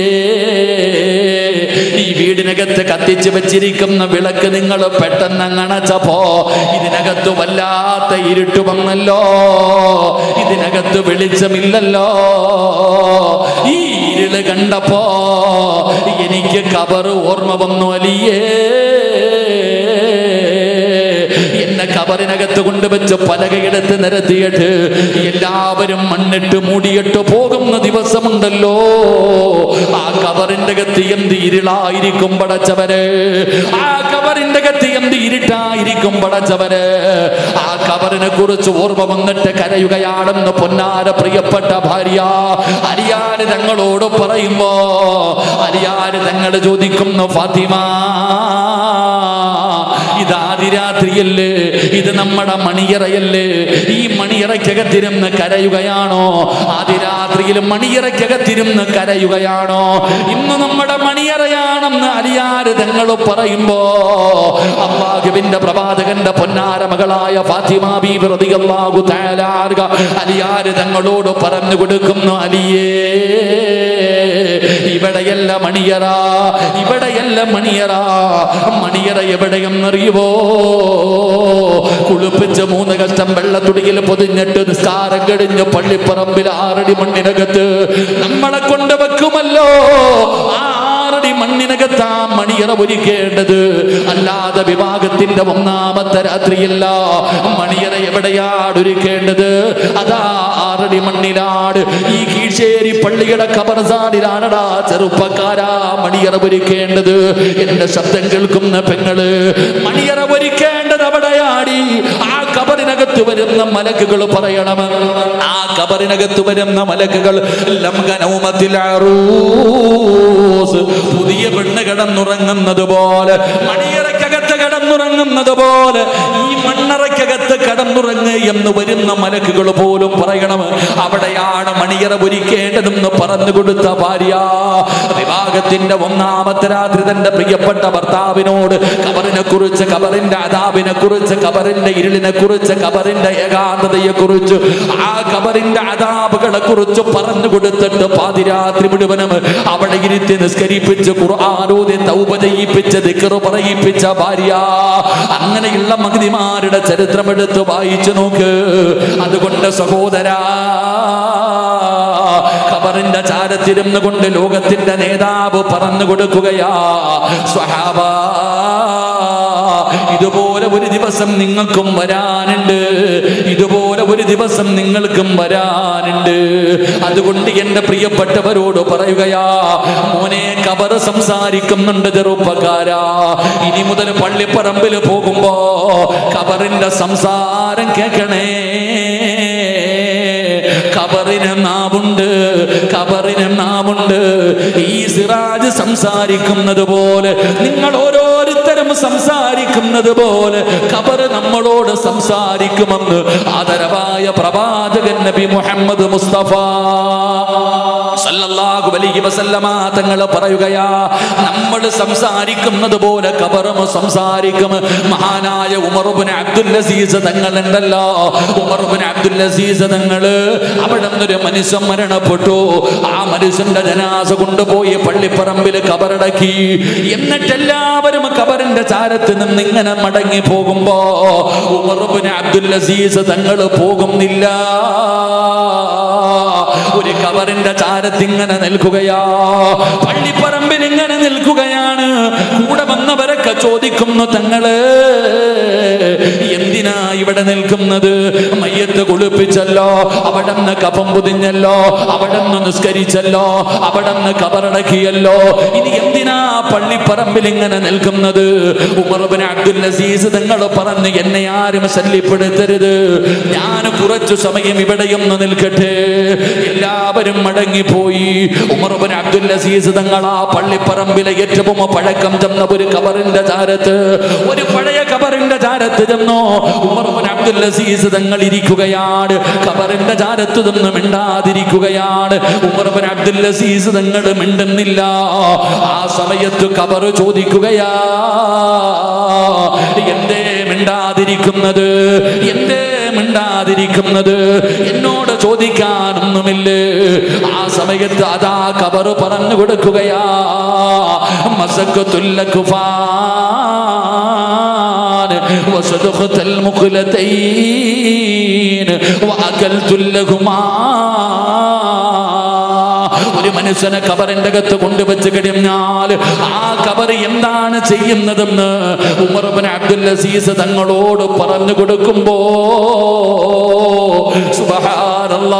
ഈ വീടിനകത്ത് കത്തിച്ചു വെച്ചിരിക്കുന്ന വിളക്ക് നിങ്ങൾ പെട്ടെന്ന് അണച്ചപ്പോ ഇതിനകത്ത് വല്ലാത്ത ഇരുട്ട് വന്നല്ലോ ഇതിനകത്ത് വെളിച്ചമില്ലല്ലോ ഈ ഇരുള് കണ്ടപ്പോ എനിക്ക് കബറ് ഓർമ്മ വന്നു അലിയേ എന്നെ കബറിനകത്ത് കൊണ്ടുവച്ച് പലകയെടുത്ത് നിരത്തിയിട്ട് എല്ലാവരും മണ്ണിട്ട് മൂടിയിട്ട് പോകുന്ന ദിവസമുണ്ടല്ലോ ആ കബറിന്റെ അകത്ത് എന്ത് ഇരുളായിരിക്കും പടച്ചവര് ആ കബറിന്റെ അകത്ത് എന്ത് ഇരുട്ടായിരിക്കും പടച്ചവര് ആ കബറിനെ കുറിച്ച് ഓർമ്മ വന്നിട്ട് കരയുകയാണെന്ന് പൊന്നാര പ്രിയപ്പെട്ട ഭാര്യ അരിയാര് തങ്ങളോട് പറയുമ്പോ അരിയാര് തങ്ങൾ ചോദിക്കുന്നു ഫാത്തിമ ഇത് ആദിരാത്രിയല്ലേ ഇത് നമ്മുടെ മണിയറയല്ലേ ഈ മണിയറയ്ക്കകത്തിരുന്ന് കരയുകയാണോ ആദിരാത്രിയിൽ മണിയറയ്ക്കകത്തിരുന്ന് കരയുകയാണോ ഇന്ന് നമ്മുടെ മണിയറയാണെന്ന് അലിയാര് തങ്ങൾ പറയുമ്പോ അള്ളാഹുവിന്റെ പ്രവാചകന്റെ പൊന്നാര മകളായ ഫാത്തിമ ബീബി റളിയല്ലാഹു തആല അൻഹ അലിയാര് തങ്ങളോട് പറഞ്ഞു കൊടുക്കുന്നു അലിയേ ഇവിടെയല്ല മണിയറ ഇവിടെയല്ല മണിയറ മണിയറ എവിടെയെന്നറിയുവോ കുളിപ്പിച്ച് മൂന്ന് കഷ്ടം വെള്ളത്തുടിയിൽ പൊതിഞ്ഞിട്ട് നിസ്കാരം കഴിഞ്ഞ് പള്ളിപ്പറമ്പിൽ ആറടി മണ്ണിനകത്ത് നമ്മളെ കൊണ്ട് വെക്കുമല്ലോ ആ ആറടി മണ്ണിനകത്ത് ആ മണിയറ ഒരുക്കേണ്ടത് അല്ലാതെ വിവാഹത്തിന്റെ ഒന്നാമത്തെ രാത്രിയല്ല മണിയറ എവിടെയാണ് ഒരുക്കേണ്ടത് അതാ ആറടി മണ്ണിലാണ് ഈ കീഴ്ശേരി പള്ളിയുടെ കബർസാനിലാണടാ ചെറുപ്പക്കാരാ മണിയറ ഒരുക്കേണ്ടത് എന്റെ ശബ്ദം കേൾക്കുന്ന പെങ്ങള് മണിയറ ഒരുക്കേണ്ടത് അവിടെയാടി ആ കബറിനകത്ത് വരുന്ന മലക്കുകൾ പറയണം ആ കബറിനകത്ത് വരുന്ന മലക്കുകൾ ലംഘനവുമത്തിലാറൂസ് പുതിയ പെണ്ണ് കിടന്നുറങ്ങുന്നത് പോലെ മണിയറയ്ക്കകത്ത് കിടന്നുറങ്ങുന്നത് പോലെ ഈ മണ്ണറയ്ക്കകത്ത് കിടന്നുറങ്ങ് എന്ന് വരുന്ന മലക്കുകൾ പോലും പറയണം അവിടെയാണ് മണിയറ ഒരുക്കേണ്ടതെന്ന് പറഞ്ഞു കൊടുത്ത ഭാര്യ വിവാഹത്തിന്റെ ഒന്നാമത്തെ രാത്രി തന്റെ പ്രിയപ്പെട്ട ഭർത്താവിനോട് കബറിനെ കുറിച്ച് കബറിന്റെ അതാബിനെ കുറിച്ച് കബറിന്റെ ഇരുളിനെ കുറിച്ച് കബറിന്റെ ഏകാന്തതയെ കുറിച്ച് ആ കബറിന്റെ അതാബുകളെ കുറിച്ച് പറഞ്ഞു കൊടുത്തിട്ട് പാതിരാത്രി മുഴുവനും അവിടെ ഇരുത്തി നിസ്കരിപ്പിച്ച് ഖുർആാനോദി തൗബ ചെയ്യിപ്പിച്ച് ദിക്റ് പറയിപ്പിച്ച ഭാര്യ അങ്ങനെയുള്ള മഗ്നിമാരുടെ ചരിത്രം എടുത്ത് വായിച്ചു നോക്ക് അതുകൊണ്ട് സഹോദരാ ഖബറിന്റെ ചാരത്തിരുന്ന് കൊണ്ട് ലോകത്തിന്റെ നേതാവ് പറഞ്ഞു കൊടുക്കുകയാ സ്വഹാബ ഇതുപോലെ ഒരു ദിവസം നിങ്ങൾക്കും വരാനുണ്ട് ഇതുപോലെ ഒരു ദിവസം നിങ്ങൾക്കും വരാനുണ്ട് അതുകൊണ്ട് എന്റെ പ്രിയപ്പെട്ടവരോട് പറയുകയാ മോനെ കബർ സംസാരിക്കുന്നുണ്ട് ചെറുപ്പക്കാരാ ഇനി മുതൽ പള്ളിപ്പറമ്പിൽ പോകുമ്പോ കബറിന്റെ സംസാരം കേൾക്കണേ കബറിന് നാവുണ്ട് കബറിന് നാവുണ്ട് ഈ സിറാജ് സംസാരിക്കുന്നത് പോലെ നിങ്ങൾ ഓരോരുത്തരും സംസാരിക്കുന്നത് പോലെ കബർ നമ്മളോട് സംസാരിക്കുമെന്ന് ആദരവായ പ്രവാചകൻ നബി മുഹമ്മദ് മുസ്തഫ സല്ലല്ലാഹു അലൈഹി വസല്ലമ തങ്ങൾ പറയുകയാ നമ്മൾ സംസാരിക്കുന്നത് പോലെ കബറും സംസാരിക്കും മഹാനായ ഉമർബിൻ അബ്ദുൽ അസീസ് തങ്ങളുണ്ടല്ലോ ഉമർബിൻ അബ്ദുൽ അസീസ് തങ്ങള് അവിടെ നിന്നൊരു മനുഷ്യൻ മരണപ്പെട്ടു ആ മനുഷ്യന്റെ ജനാസ കൊണ്ടുപോയി പള്ളിപ്പറമ്പിൽ കബറടക്കി എന്നിട്ട് എല്ലാവരും കബറിന്റെ ചാരത്ത് നിന്ന് ഇങ്ങനെ മടങ്ങി പോകുമ്പോ ഉമർബിൻ അബ്ദുൽ അസീസ് തങ്ങൾ പോകുന്നില്ല ഒരു കബറിന്റെ ചാരത്ത് ഇങ്ങനെ നിൽക്കുകയാ പള്ളിപ്പറമ്പിൽ ഇങ്ങനെ നിൽക്കുകയാണ് കൂടെ വന്നവരൊക്കെ ചോദിക്കുന്നു തങ്ങള് എന്തിനാ ഇവിടെ നിൽക്കുന്നത് മയ്യത്ത് കുളിപ്പിച്ചല്ലോ അവിടെ നിന്ന് കഫം പൊതിഞ്ഞല്ലോ അവിടെ നിന്ന് നിസ്കരിച്ചല്ലോ അവിടെ നിന്ന് കബറടക്കിയല്ലോ ഇനി എന്തിനാ പള്ളിപ്പറമ്പിൽ ഇങ്ങനെ നിൽക്കുന്നത് ഉമർബിൻ അബ്ദുൽ അസീസ് തങ്ങൾ പറഞ്ഞ് എന്നെ ആരും ശല്യപ്പെടുത്തരുത് ഞാൻ കുറച്ചു സമയം ഇവിടെയൊന്ന് നിൽക്കട്ടെ എല്ലാവരും മടങ്ങിപ്പോയി ഉമർബിൻ അബ്ദുൽ അസീസ് തങ്ങൾ ആ പള്ളിപ്പറമ്പിലെ ഏറ്റവും പഴക്കം ചെന്ന ഒരു കബറിന്റെ ചാരത്ത് ഒരു പഴയ കബറിന്റെ ചാരത്ത് ചെന്നോ ഉമർബിൻ അബ്ദുൽ അസീസ് തങ്ങൾ ഇരിക്കുകയാണ് കബറിന്റെ ചാരത്ത് നിന്ന് മിണ്ടാതിരിക്കുകയാണ് ഉമർബിൻ അബ്ദുൽ അസീസ് തങ്ങൾ മിണ്ടുന്നില്ല ആ സമയത്ത് കബർ ചോദിക്കുകയാ എന്തേ മിണ്ടാതിരിക്കുന്നത് എന്തേ മിണ്ടാതിരിക്കുന്നത് എന്നോട് ചോദിക്കാനൊന്നുമില്ലേ ആ സമയത്ത് അതാ കബർ പറഞ്ഞു കൊടുക്കുകയാ മസക്കത്തുല്ലക്കുഫാൻ وصدقت المخلتين وأكلت لهما ഒരു മനുഷ്യനെ കബറിന്റെ അകത്ത് കൊണ്ടുവച്ച് കഴിഞ്ഞാൽ ആ കബർ എന്താണ് ചെയ്യുന്നതെന്ന് ഉമർബൻ അബ്ദുൽ അസീസ് തങ്ങളോട് പറഞ്ഞു കൊടുക്കുമ്പോ സുബഹാനല്ലാ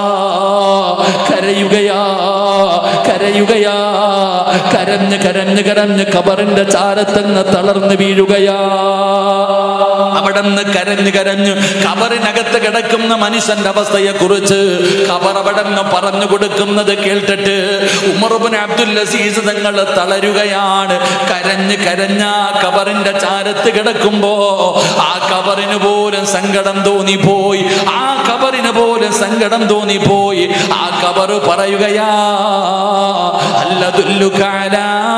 കരയുകയാ കരയുകയാ കരഞ്ഞ് കരഞ്ഞ് കരഞ്ഞ് കബറിന്റെ ചാരത്തങ്ങ് തളർന്ന് വീഴുകയാ അവിടെ നിന്ന് കരഞ്ഞ് കരഞ്ഞ് കബറിനകത്ത് കിടക്കുന്ന മനുഷ്യന്റെ അവസ്ഥയെ കുറിച്ച് കബർ അവിടെ നിന്ന് പറഞ്ഞു കൊടുക്കുന്നത് കേട്ടിട്ട് ഉമർബിൻ അബ്ദുൽ അസീസ് തങ്ങൾ തളരുകയാണ് കരഞ്ഞ് കരഞ്ഞ ആ കബറിന്റെ ചാരത്ത് കിടക്കുമ്പോ ആ കബറിന് പോലും സങ്കടം തോന്നിപ്പോയി ആ കബറിന് പോലും സങ്കടം തോന്നിപ്പോയി ആ കബർ പറയുകയാ അല്ലതുല്ലുകാല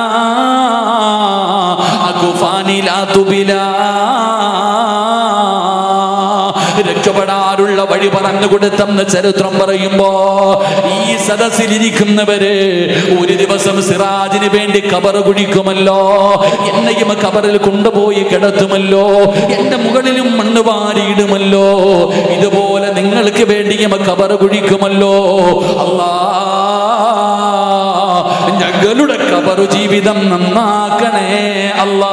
രക്ഷപ്പെടാനുള്ള വഴി പറഞ്ഞു കൊടുത്തെന്ന് ചരിത്രം പറയുമ്പോ ഈ സദസ്സിലിരിക്കുന്നവര് ഒരു ദിവസം സിറാജിന് വേണ്ടി കബർ കുഴിക്കുമല്ലോ എന്നെയും കബറിൽ കൊണ്ടുപോയി കിടത്തുമല്ലോ എന്റെ മുകളിലും മണ്ണ് വാരിയിടുമല്ലോ ഇതുപോലെ നിങ്ങൾക്ക് വേണ്ടിയും കബർ കുഴിക്കുമല്ലോ അല്ലാ ഞങ്ങളുടെ കബറു ജീവിതം നന്നാക്കണേ അല്ലാ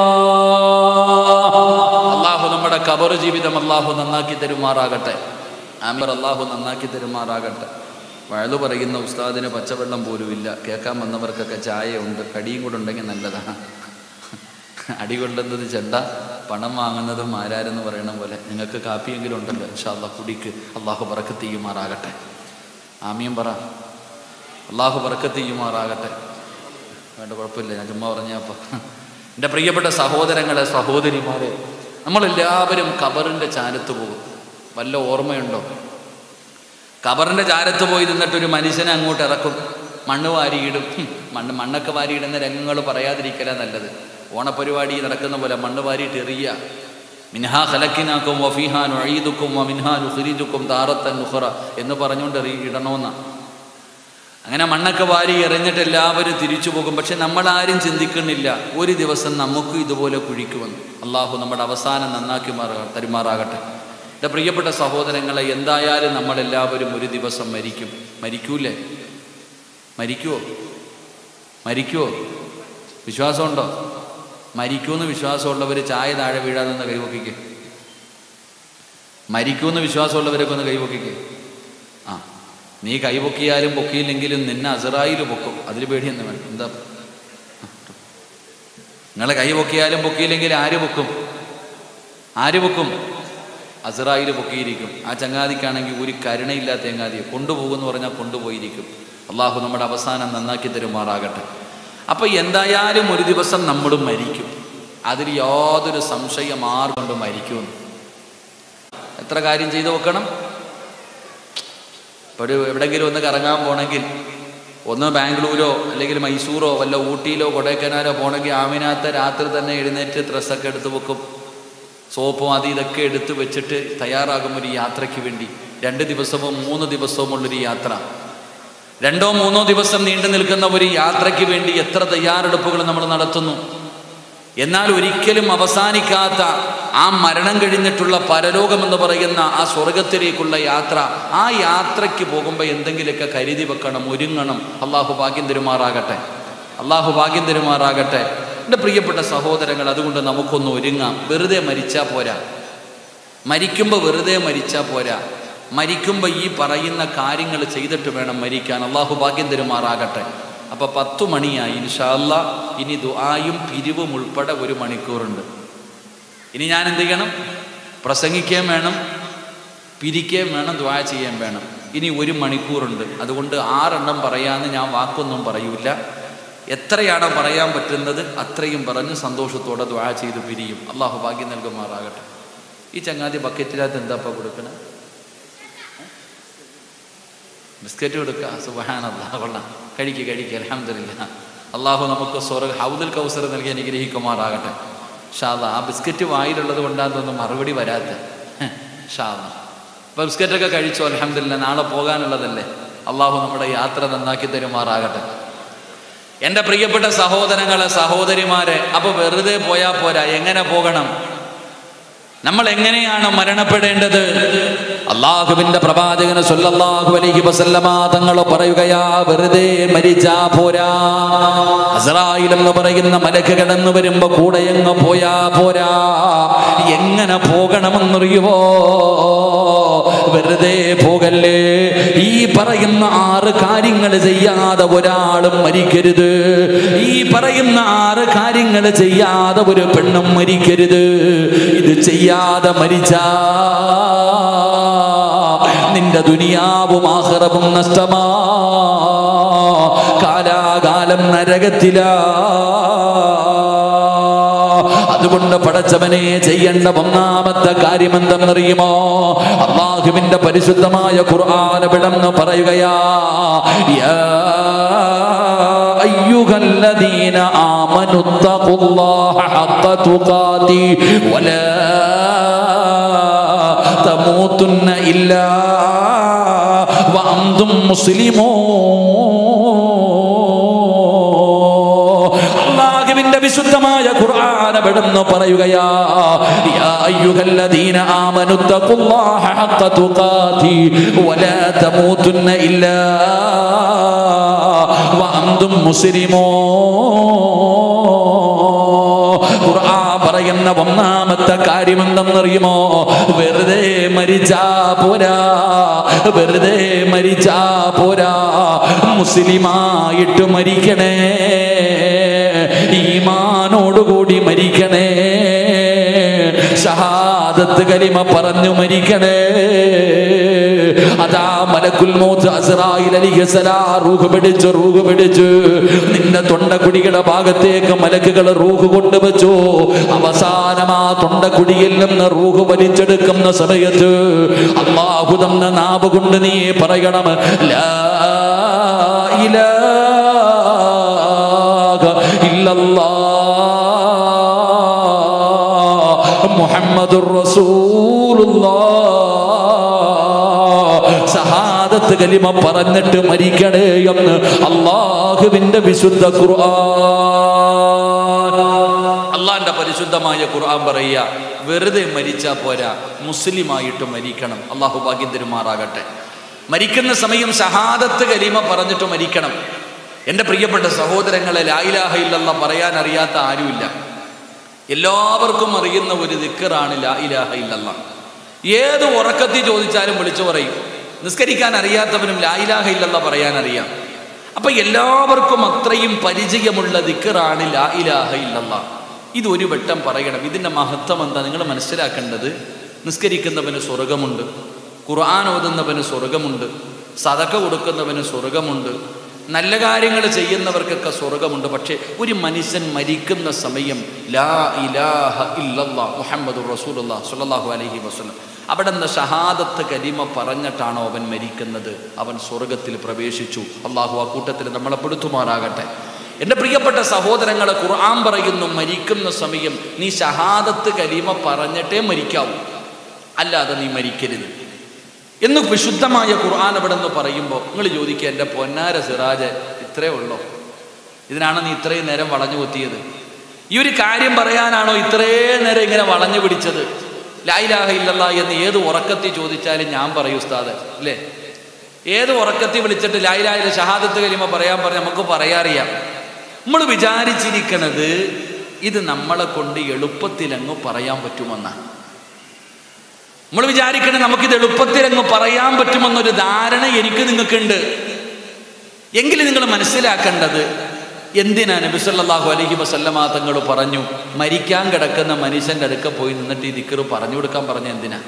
അള്ളാഹു നമ്മുടെ കബറു ജീവിതം അള്ളാഹു നന്നാക്കി തരുമാറാകട്ടെ ആമ്പർ അള്ളാഹു നന്നാക്കി തരുമാറാകട്ടെ വയലു പറയുന്ന ഉസ്താദിന് പച്ചവെള്ളം പോലും ഇല്ല കേൾക്കാൻ വന്നവർക്കൊക്കെ ചായ ഉണ്ട് കടിയും കൂടെ ഉണ്ടെങ്കിൽ നല്ലതാണ് അടി കൊള്ളുന്നത് ചെണ്ട പണം വാങ്ങുന്നതും ആരാരെന്ന് പറയണ പോലെ നിങ്ങൾക്ക് കാപ്പിയെങ്കിലും ഉണ്ടല്ലോ ഇൻഷാ അള്ളാഹ് കുടിക്ക് അള്ളാഹു പറക്കത്ത് ചെയ്യുമാറാകട്ടെ ആമിയും പറ അള്ളാഹു പറക്കത്ത് ചെയ്യുമാറാകട്ടെ വേണ്ട കുഴപ്പമില്ല ഞാൻ ചുമ്മാ പറഞ്ഞപ്പോ എൻ്റെ പ്രിയപ്പെട്ട സഹോദരങ്ങളെ സഹോദരിമാരെ നമ്മളെല്ലാവരും കബറിൻ്റെ ചാരത്ത് പോകും വല്ല ഓർമ്മയുണ്ടോ കബറിൻ്റെ ചാരത്ത് പോയി നിന്നിട്ട് ഒരു മനുഷ്യനെ അങ്ങോട്ട് ഇറക്കും മണ്ണ് വാരിയിടും ഹും, മണ്ണ് മണ്ണൊക്കെ വാരിയിടുന്ന രംഗങ്ങൾ പറയാതിരിക്കല നല്ലത് ഓണപരിപാടി നടക്കുന്ന പോലെ മണ്ണ് വാരിയിട്ട് എറിയ മിൻഹാ ഖലക്കിനാക്കും വഫീഹാ നുഴീദുക്കും വമിൻഹാ നുഖിരിജുക്കും താറത്തൻ നുഹറ എന്ന് പറഞ്ഞുകൊണ്ട് എറി ഇടണമെന്നാണ് അങ്ങനെ മണ്ണൊക്കെ വാരി എറിഞ്ഞിട്ട് എല്ലാവരും തിരിച്ചു പോകും പക്ഷെ നമ്മളാരും ചിന്തിക്കുന്നില്ല ഒരു ദിവസം നമുക്കും ഇതുപോലെ കുഴിക്കുമെന്ന് അള്ളാഹു നമ്മുടെ അവസാനം നന്നാക്കി മാറാ തരുമാറാകട്ടെ എൻ്റെ പ്രിയപ്പെട്ട സഹോദരങ്ങളെ എന്തായാലും നമ്മളെല്ലാവരും ഒരു ദിവസം മരിക്കും മരിക്കൂലേ മരിക്കുവോ മരിക്കുവോ വിശ്വാസമുണ്ടോ മരിക്കൂന്ന് വിശ്വാസമുള്ളവർ ചായ താഴെ വീഴാതെ ഒന്ന് കൈവക്കിക്ക് മരിക്കൂന്ന് വിശ്വാസമുള്ളവരൊക്കെ ഒന്ന് കൈവക്കിക്ക് ആ നീ കൈപൊക്കിയാലും പൊക്കിയില്ലെങ്കിലും നിന്നെ അസറായിൽ പൊക്കും അതിൽ പേടിയെന്ന് വേണം എന്താ നിങ്ങളെ കൈ പൊക്കിയാലും പൊക്കിയില്ലെങ്കിൽ ആര് പൊക്കും ആര് പൊക്കും അസറായിൽ പൊക്കിയിരിക്കും ആ ചങ്ങാതിക്കാണെങ്കിൽ ഒരു കരുണയില്ലാത്ത ചങ്ങാതി കൊണ്ടുപോകുമെന്ന് പറഞ്ഞാൽ കൊണ്ടുപോയിരിക്കും അള്ളാഹു നമ്മുടെ അവസാനം നന്നാക്കി തരുമാറാകട്ടെ അപ്പൊ എന്തായാലും ഒരു ദിവസം നമ്മൾ മരിക്കും അതിൽ യാതൊരു സംശയം ആർക്കൊണ്ട് മരിക്കുമെന്ന് എത്ര കാര്യം ചെയ്തു വെക്കണം ഇപ്പോൾ ഒരു എവിടെയെങ്കിലും ഒന്ന് കറങ്ങാൻ പോണെങ്കിൽ ഒന്ന് ബാംഗ്ലൂരോ അല്ലെങ്കിൽ മൈസൂറോ വല്ല ഊട്ടിയിലോ കൊടൈക്കനാലോ പോണെങ്കിൽ ആമിനകത്ത് രാത്രി തന്നെ എഴുന്നേറ്റ് ഡ്രസ്സൊക്കെ എടുത്ത് വെക്കും സോപ്പും അത് ഇതൊക്കെ എടുത്ത് വെച്ചിട്ട് തയ്യാറാകും ഒരു യാത്രയ്ക്ക് വേണ്ടി രണ്ട് ദിവസവും മൂന്ന് ദിവസവും ഉള്ളൊരു യാത്ര രണ്ടോ മൂന്നോ ദിവസം നീണ്ടു നിൽക്കുന്ന ഒരു യാത്രയ്ക്ക് വേണ്ടി എത്ര തയ്യാറെടുപ്പുകൾ നമ്മൾ നടത്തുന്നു എന്നാൽ ഒരിക്കലും അവസാനിക്കാത്ത ആ മരണം കഴിഞ്ഞിട്ടുള്ള പരലോകം എന്ന് പറയുന്ന ആ സ്വർഗത്തിലേക്കുള്ള യാത്ര ആ യാത്രയ്ക്ക് പോകുമ്പോൾ എന്തെങ്കിലുമൊക്കെ കരുതി വെക്കണം ഒരുങ്ങണം അള്ളാഹു ഭാഗ്യം തരുമാറാകട്ടെ അള്ളാഹു ഭാഗ്യം തരുമാറാകട്ടെ എൻ്റെ പ്രിയപ്പെട്ട സഹോദരങ്ങൾ അതുകൊണ്ട് നമുക്കൊന്ന് ഒരുങ്ങാം വെറുതെ മരിച്ചാൽ പോരാ മരിക്കുമ്പോൾ വെറുതെ മരിച്ചാൽ പോരാ മരിക്കുമ്പോൾ ഈ പറയുന്ന കാര്യങ്ങൾ ചെയ്തിട്ട് വേണം മരിക്കാൻ അള്ളാഹു ഭാഗ്യം തരുമാറാകട്ടെ അപ്പോൾ പത്തു മണിയായി ഇൻഷാല്ല ഇനി ദുആയും പിരിവും ഉൾപ്പെടെ ഒരു മണിക്കൂറുണ്ട് ഇനി ഞാൻ എന്ത് ചെയ്യണം പ്രസംഗിക്കുകയും വേണം പിരിക്കുകയും വേണം ദ്വാ ചെയ്യാൻ വേണം ഇനി ഒരു മണിക്കൂറുണ്ട് അതുകൊണ്ട് ആറെണ്ണം പറയാമെന്ന് ഞാൻ വാക്കൊന്നും പറയൂല എത്രയാണോ പറയാൻ പറ്റുന്നത് അത്രയും പറഞ്ഞ് സന്തോഷത്തോടെ ദ്വാ ചെയ്ത് പിരിയും അള്ളാഹു ഭാഗ്യം നൽകുമാറാകട്ടെ ഈ ചങ്ങാതി ബക്കറ്റിനകത്ത് എന്താപ്പാ കൊടുക്കണേ ബിസ്ക്കറ്റ് കൊടുക്കുക സുബഹാനല്ലാ കൊള്ളാം കഴിക്കുക കഴിക്കുക അലഹമില്ല അള്ളാഹു നമുക്ക് സ്വർഗ ഹൗദുൽ കൗസർ നൽകി അനുഗ്രഹിക്കുമാറാകട്ടെ ഷാദ ആ ബിസ്ക്കറ്റ് വായിലുള്ളത് കൊണ്ടാന്ന് തോന്നുന്നു മറുപടി വരാത്ത ഷാദ അപ്പോൾ ബിസ്ക്കറ്റൊക്കെ കഴിച്ചോ അലഹമില്ല നാളെ പോകാനുള്ളതല്ലേ അള്ളാഹു നമ്മുടെ യാത്ര നന്നാക്കി തരുമാറാകട്ടെ എൻ്റെ പ്രിയപ്പെട്ട സഹോദരങ്ങളെ സഹോദരിമാരെ അപ്പോൾ വെറുതെ പോയാൽ പോരാ എങ്ങനെ പോകണം നമ്മൾ എങ്ങനെയാണ് മരണപ്പെടേണ്ടത് അള്ളാഹുവിന്റെ പ്രവാചകന് സല്ലല്ലാഹു അലൈഹി വസല്ലമ തങ്ങൾ പറയുകയാ വെറുതെ മരിച്ചാ പോരാ അസ്രായിൽ എന്ന് പറയുന്ന മലക്ക് കിടന്നു വരുമ്പോ കൂടെ എങ്ങ് പോയാ പോരാ എങ്ങനെ പോകണമെന്നറിയുവോ വെറുതെ പോകല്ലേ ഈ പറയുന്ന ആറ് കാര്യങ്ങൾ ചെയ്യാതെ ഒരാളും മരിക്കരുത് ഈ പറയുന്ന ആറ് കാര്യങ്ങൾ ചെയ്യാതെ ഒരു പെണ്ണും മരിക്കരുത് ഇത് ചെയ്യാതെ മരിച്ചാ നിന്റെ ദുനിയാവും ആഹ്റവും നഷ്ടമാ കാലാകാലം നരകത്തിലാ അതുകൊണ്ട് പടച്ചവനെ ചെയ്യേണ്ട ഒന്നാമത്തെ കാര്യം എന്തെന്നറിയുമോ അള്ളാഹുവിന്റെ പരിശുദ്ധമായ ഖുർആൻ വിടന്ന് പറയുകയാ യാ أيها الذين آمنوا اتقوا الله حق تقاته ولا تموتن إلا وأنتم مسلمون അള്ളാഹുവിന്റെ വിശുദ്ധമായ ഖുർആൻ അവിടുന്ന് പറയുകയാ യാ അയ്യുഹല്ലദീന ആമനു തഖുല്ലാഹ ഹഖ തുഖാതി വലാ തമൂതുന്ന ഇല്ലാ വഅന്തും മുസ്ലിമോ ഖുർആൻ പറയുന്ന ഒന്നാമത്തെ കാര്യം എന്തെന്നറിയുമോ വെറുതെ മരിച്ചാ പോരാ വെറുതെ മരിച്ചാ പോരാ മുസ്ലിമായിട്ട് മരിക്കണേ ഈമാനോടുകൂടി മരിക്കണേ ഷഹാദത്ത് കലിമ പറഞ്ഞു മരിക്കണേ അതാ മലക്കുൽ മൗത്ത് അസ്രായിൽ അലിഹസലാ റൂഹ് പിടിച്ചു റൂഹ് പിടിച്ചു നിന്റെ തൊണ്ടക്കുടിയുടെ ഭാഗത്തേക്ക് മലക്കുകൾ റൂഹ് കൊണ്ടുവച്ചു അവസാനം ആ തൊണ്ടക്കുടിയിൽ നിന്ന് റൂഹ് വലിച്ചെടുക്കുന്ന സമയത്ത് അള്ളാഹു തന്ന നാവ് കൊണ്ട് നീ പറയണം ലാ ഇലാഹ ഇല്ലല്ലാഹ് മുഹമ്മദുർ റസൂലുള്ളാഹ് സഹാദത്ത് കലിമ പറഞ്ഞിട്ട് മരിക്കണേ എന്ന് അള്ളാഹുവിന്റെ വിശുദ്ധ ഖുർആൻ അള്ളാന്റെ പരിശുദ്ധമായ ഖുർആൻ പറയുക വെറുതെ മരിച്ചാ പോരാ മുസ്ലിമായിട്ട് മരിക്കണം അള്ളാഹു ഭാഗ്യം തരുമാറാകട്ടെ മരിക്കുന്ന സമയം ഷഹാദത്ത് കലിമ പറഞ്ഞിട്ട് മരിക്കണം എൻ്റെ പ്രിയപ്പെട്ട സഹോദരങ്ങളെ ലായിലാഹ ഇല്ലല്ല പറയാൻ അറിയാത്ത ആരുമില്ല എല്ലാവർക്കും അറിയുന്ന ഒരു ദിക്കറാണ് ലാ ഇലാഹ ഇല്ലല്ല ഏത് ഉറക്കത്തിൽ ചോദിച്ചാലും വിളിച്ചു പറയും നിസ്കരിക്കാൻ അറിയാത്തവനും ലാ ഇലാഹ ഇല്ലല്ല പറയാൻ അറിയാം അപ്പൊ എല്ലാവർക്കും അത്രയും പരിചയമുള്ള ദിക്കറാണ് ലാ ഇലാഹ ഇല്ലല്ല ഇത് ഒരു വട്ടം പറയണം ഇതിൻ്റെ മഹത്വം എന്താ നിങ്ങൾ മനസ്സിലാക്കേണ്ടത് നിസ്കരിക്കുന്നവന് സ്വർഗമുണ്ട് ഖുർആൻ ഓതുന്നവന് സ്വർഗമുണ്ട് സതക്ക കൊടുക്കുന്നവന് സ്വർഗമുണ്ട് നല്ല കാര്യങ്ങൾ ചെയ്യുന്നവർക്കൊക്കെ സ്വർഗമുണ്ട് പക്ഷേ ഒരു മനുഷ്യൻ മരിക്കുന്ന സമയം ലാ ഇലാഹ ഇല്ലല്ലാ മുഹമ്മദ് റസൂലുള്ള സുല്ലല്ലാഹു അലൈഹി വസല്ലം അവിടെ നിന്ന് ഷഹാദത്ത് കലിമ പറഞ്ഞിട്ടാണോ അവൻ മരിക്കുന്നത് അവൻ സ്വർഗത്തിൽ പ്രവേശിച്ചു അള്ളാഹു ആ കൂട്ടത്തിൽ നമ്മളെ പെടുത്തുമാറാകട്ടെ എൻ്റെ പ്രിയപ്പെട്ട സഹോദരങ്ങളെ ഖുർആൻ പറയുന്നു മരിക്കുന്ന സമയം നീ ഷഹാദത്ത് കലിമ പറഞ്ഞിട്ടേ മരിക്കാവൂ അല്ലാതെ നീ മരിക്കരുത് എന്ന് വിശുദ്ധമായ ഖുർആൻ അവിടെ നിന്ന് പറയുമ്പോൾ നിങ്ങൾ ചോദിക്കുക എൻ്റെ പൊന്നാര സിറാജ് ഇത്രേ ഉള്ളോ ഇതിനാണ് നീ ഇത്രയും നേരം വളഞ്ഞു കുത്തിയത് ഈ ഒരു കാര്യം പറയാനാണോ ഇത്രയും നേരം ഇങ്ങനെ വളഞ്ഞു പിടിച്ചത് ലായിലാഹ ഇല്ലല്ല എന്ന് ഏത് ഉറക്കത്തിൽ ചോദിച്ചാലും ഞാൻ പറയൂ ഉസ്താദ് അല്ലേ ഏത് ഉറക്കത്തിൽ വിളിച്ചിട്ട് ലായിലാഹിലെ ഷഹാദത്ത് കലിമ പറയാൻ പറഞ്ഞ് നമുക്ക് പറയാറിയാം നമ്മൾ വിചാരിച്ചിരിക്കണത് ഇത് നമ്മളെ കൊണ്ട് എളുപ്പത്തിൽ അങ്ങ് പറയാൻ പറ്റുമെന്നാണ് നമ്മൾ വിചാരിക്കണേ നമുക്കിത് എളുപ്പത്തിൽ അങ്ങ് പറയാൻ പറ്റുമെന്നൊരു ധാരണ എനിക്ക് നിങ്ങൾക്കുണ്ട് എങ്കിലും നിങ്ങൾ മനസ്സിലാക്കേണ്ടത് എന്തിനാ നബിസല്ലാഹു അലഹി വസല്ലമാ തങ്ങൾ പറഞ്ഞു മരിക്കാൻ കിടക്കുന്ന മനുഷ്യന്റെ അടുക്ക പോയി നിന്നിട്ട് ഈ ദിക്കറ് പറഞ്ഞു കൊടുക്കാൻ പറഞ്ഞ എന്തിനാ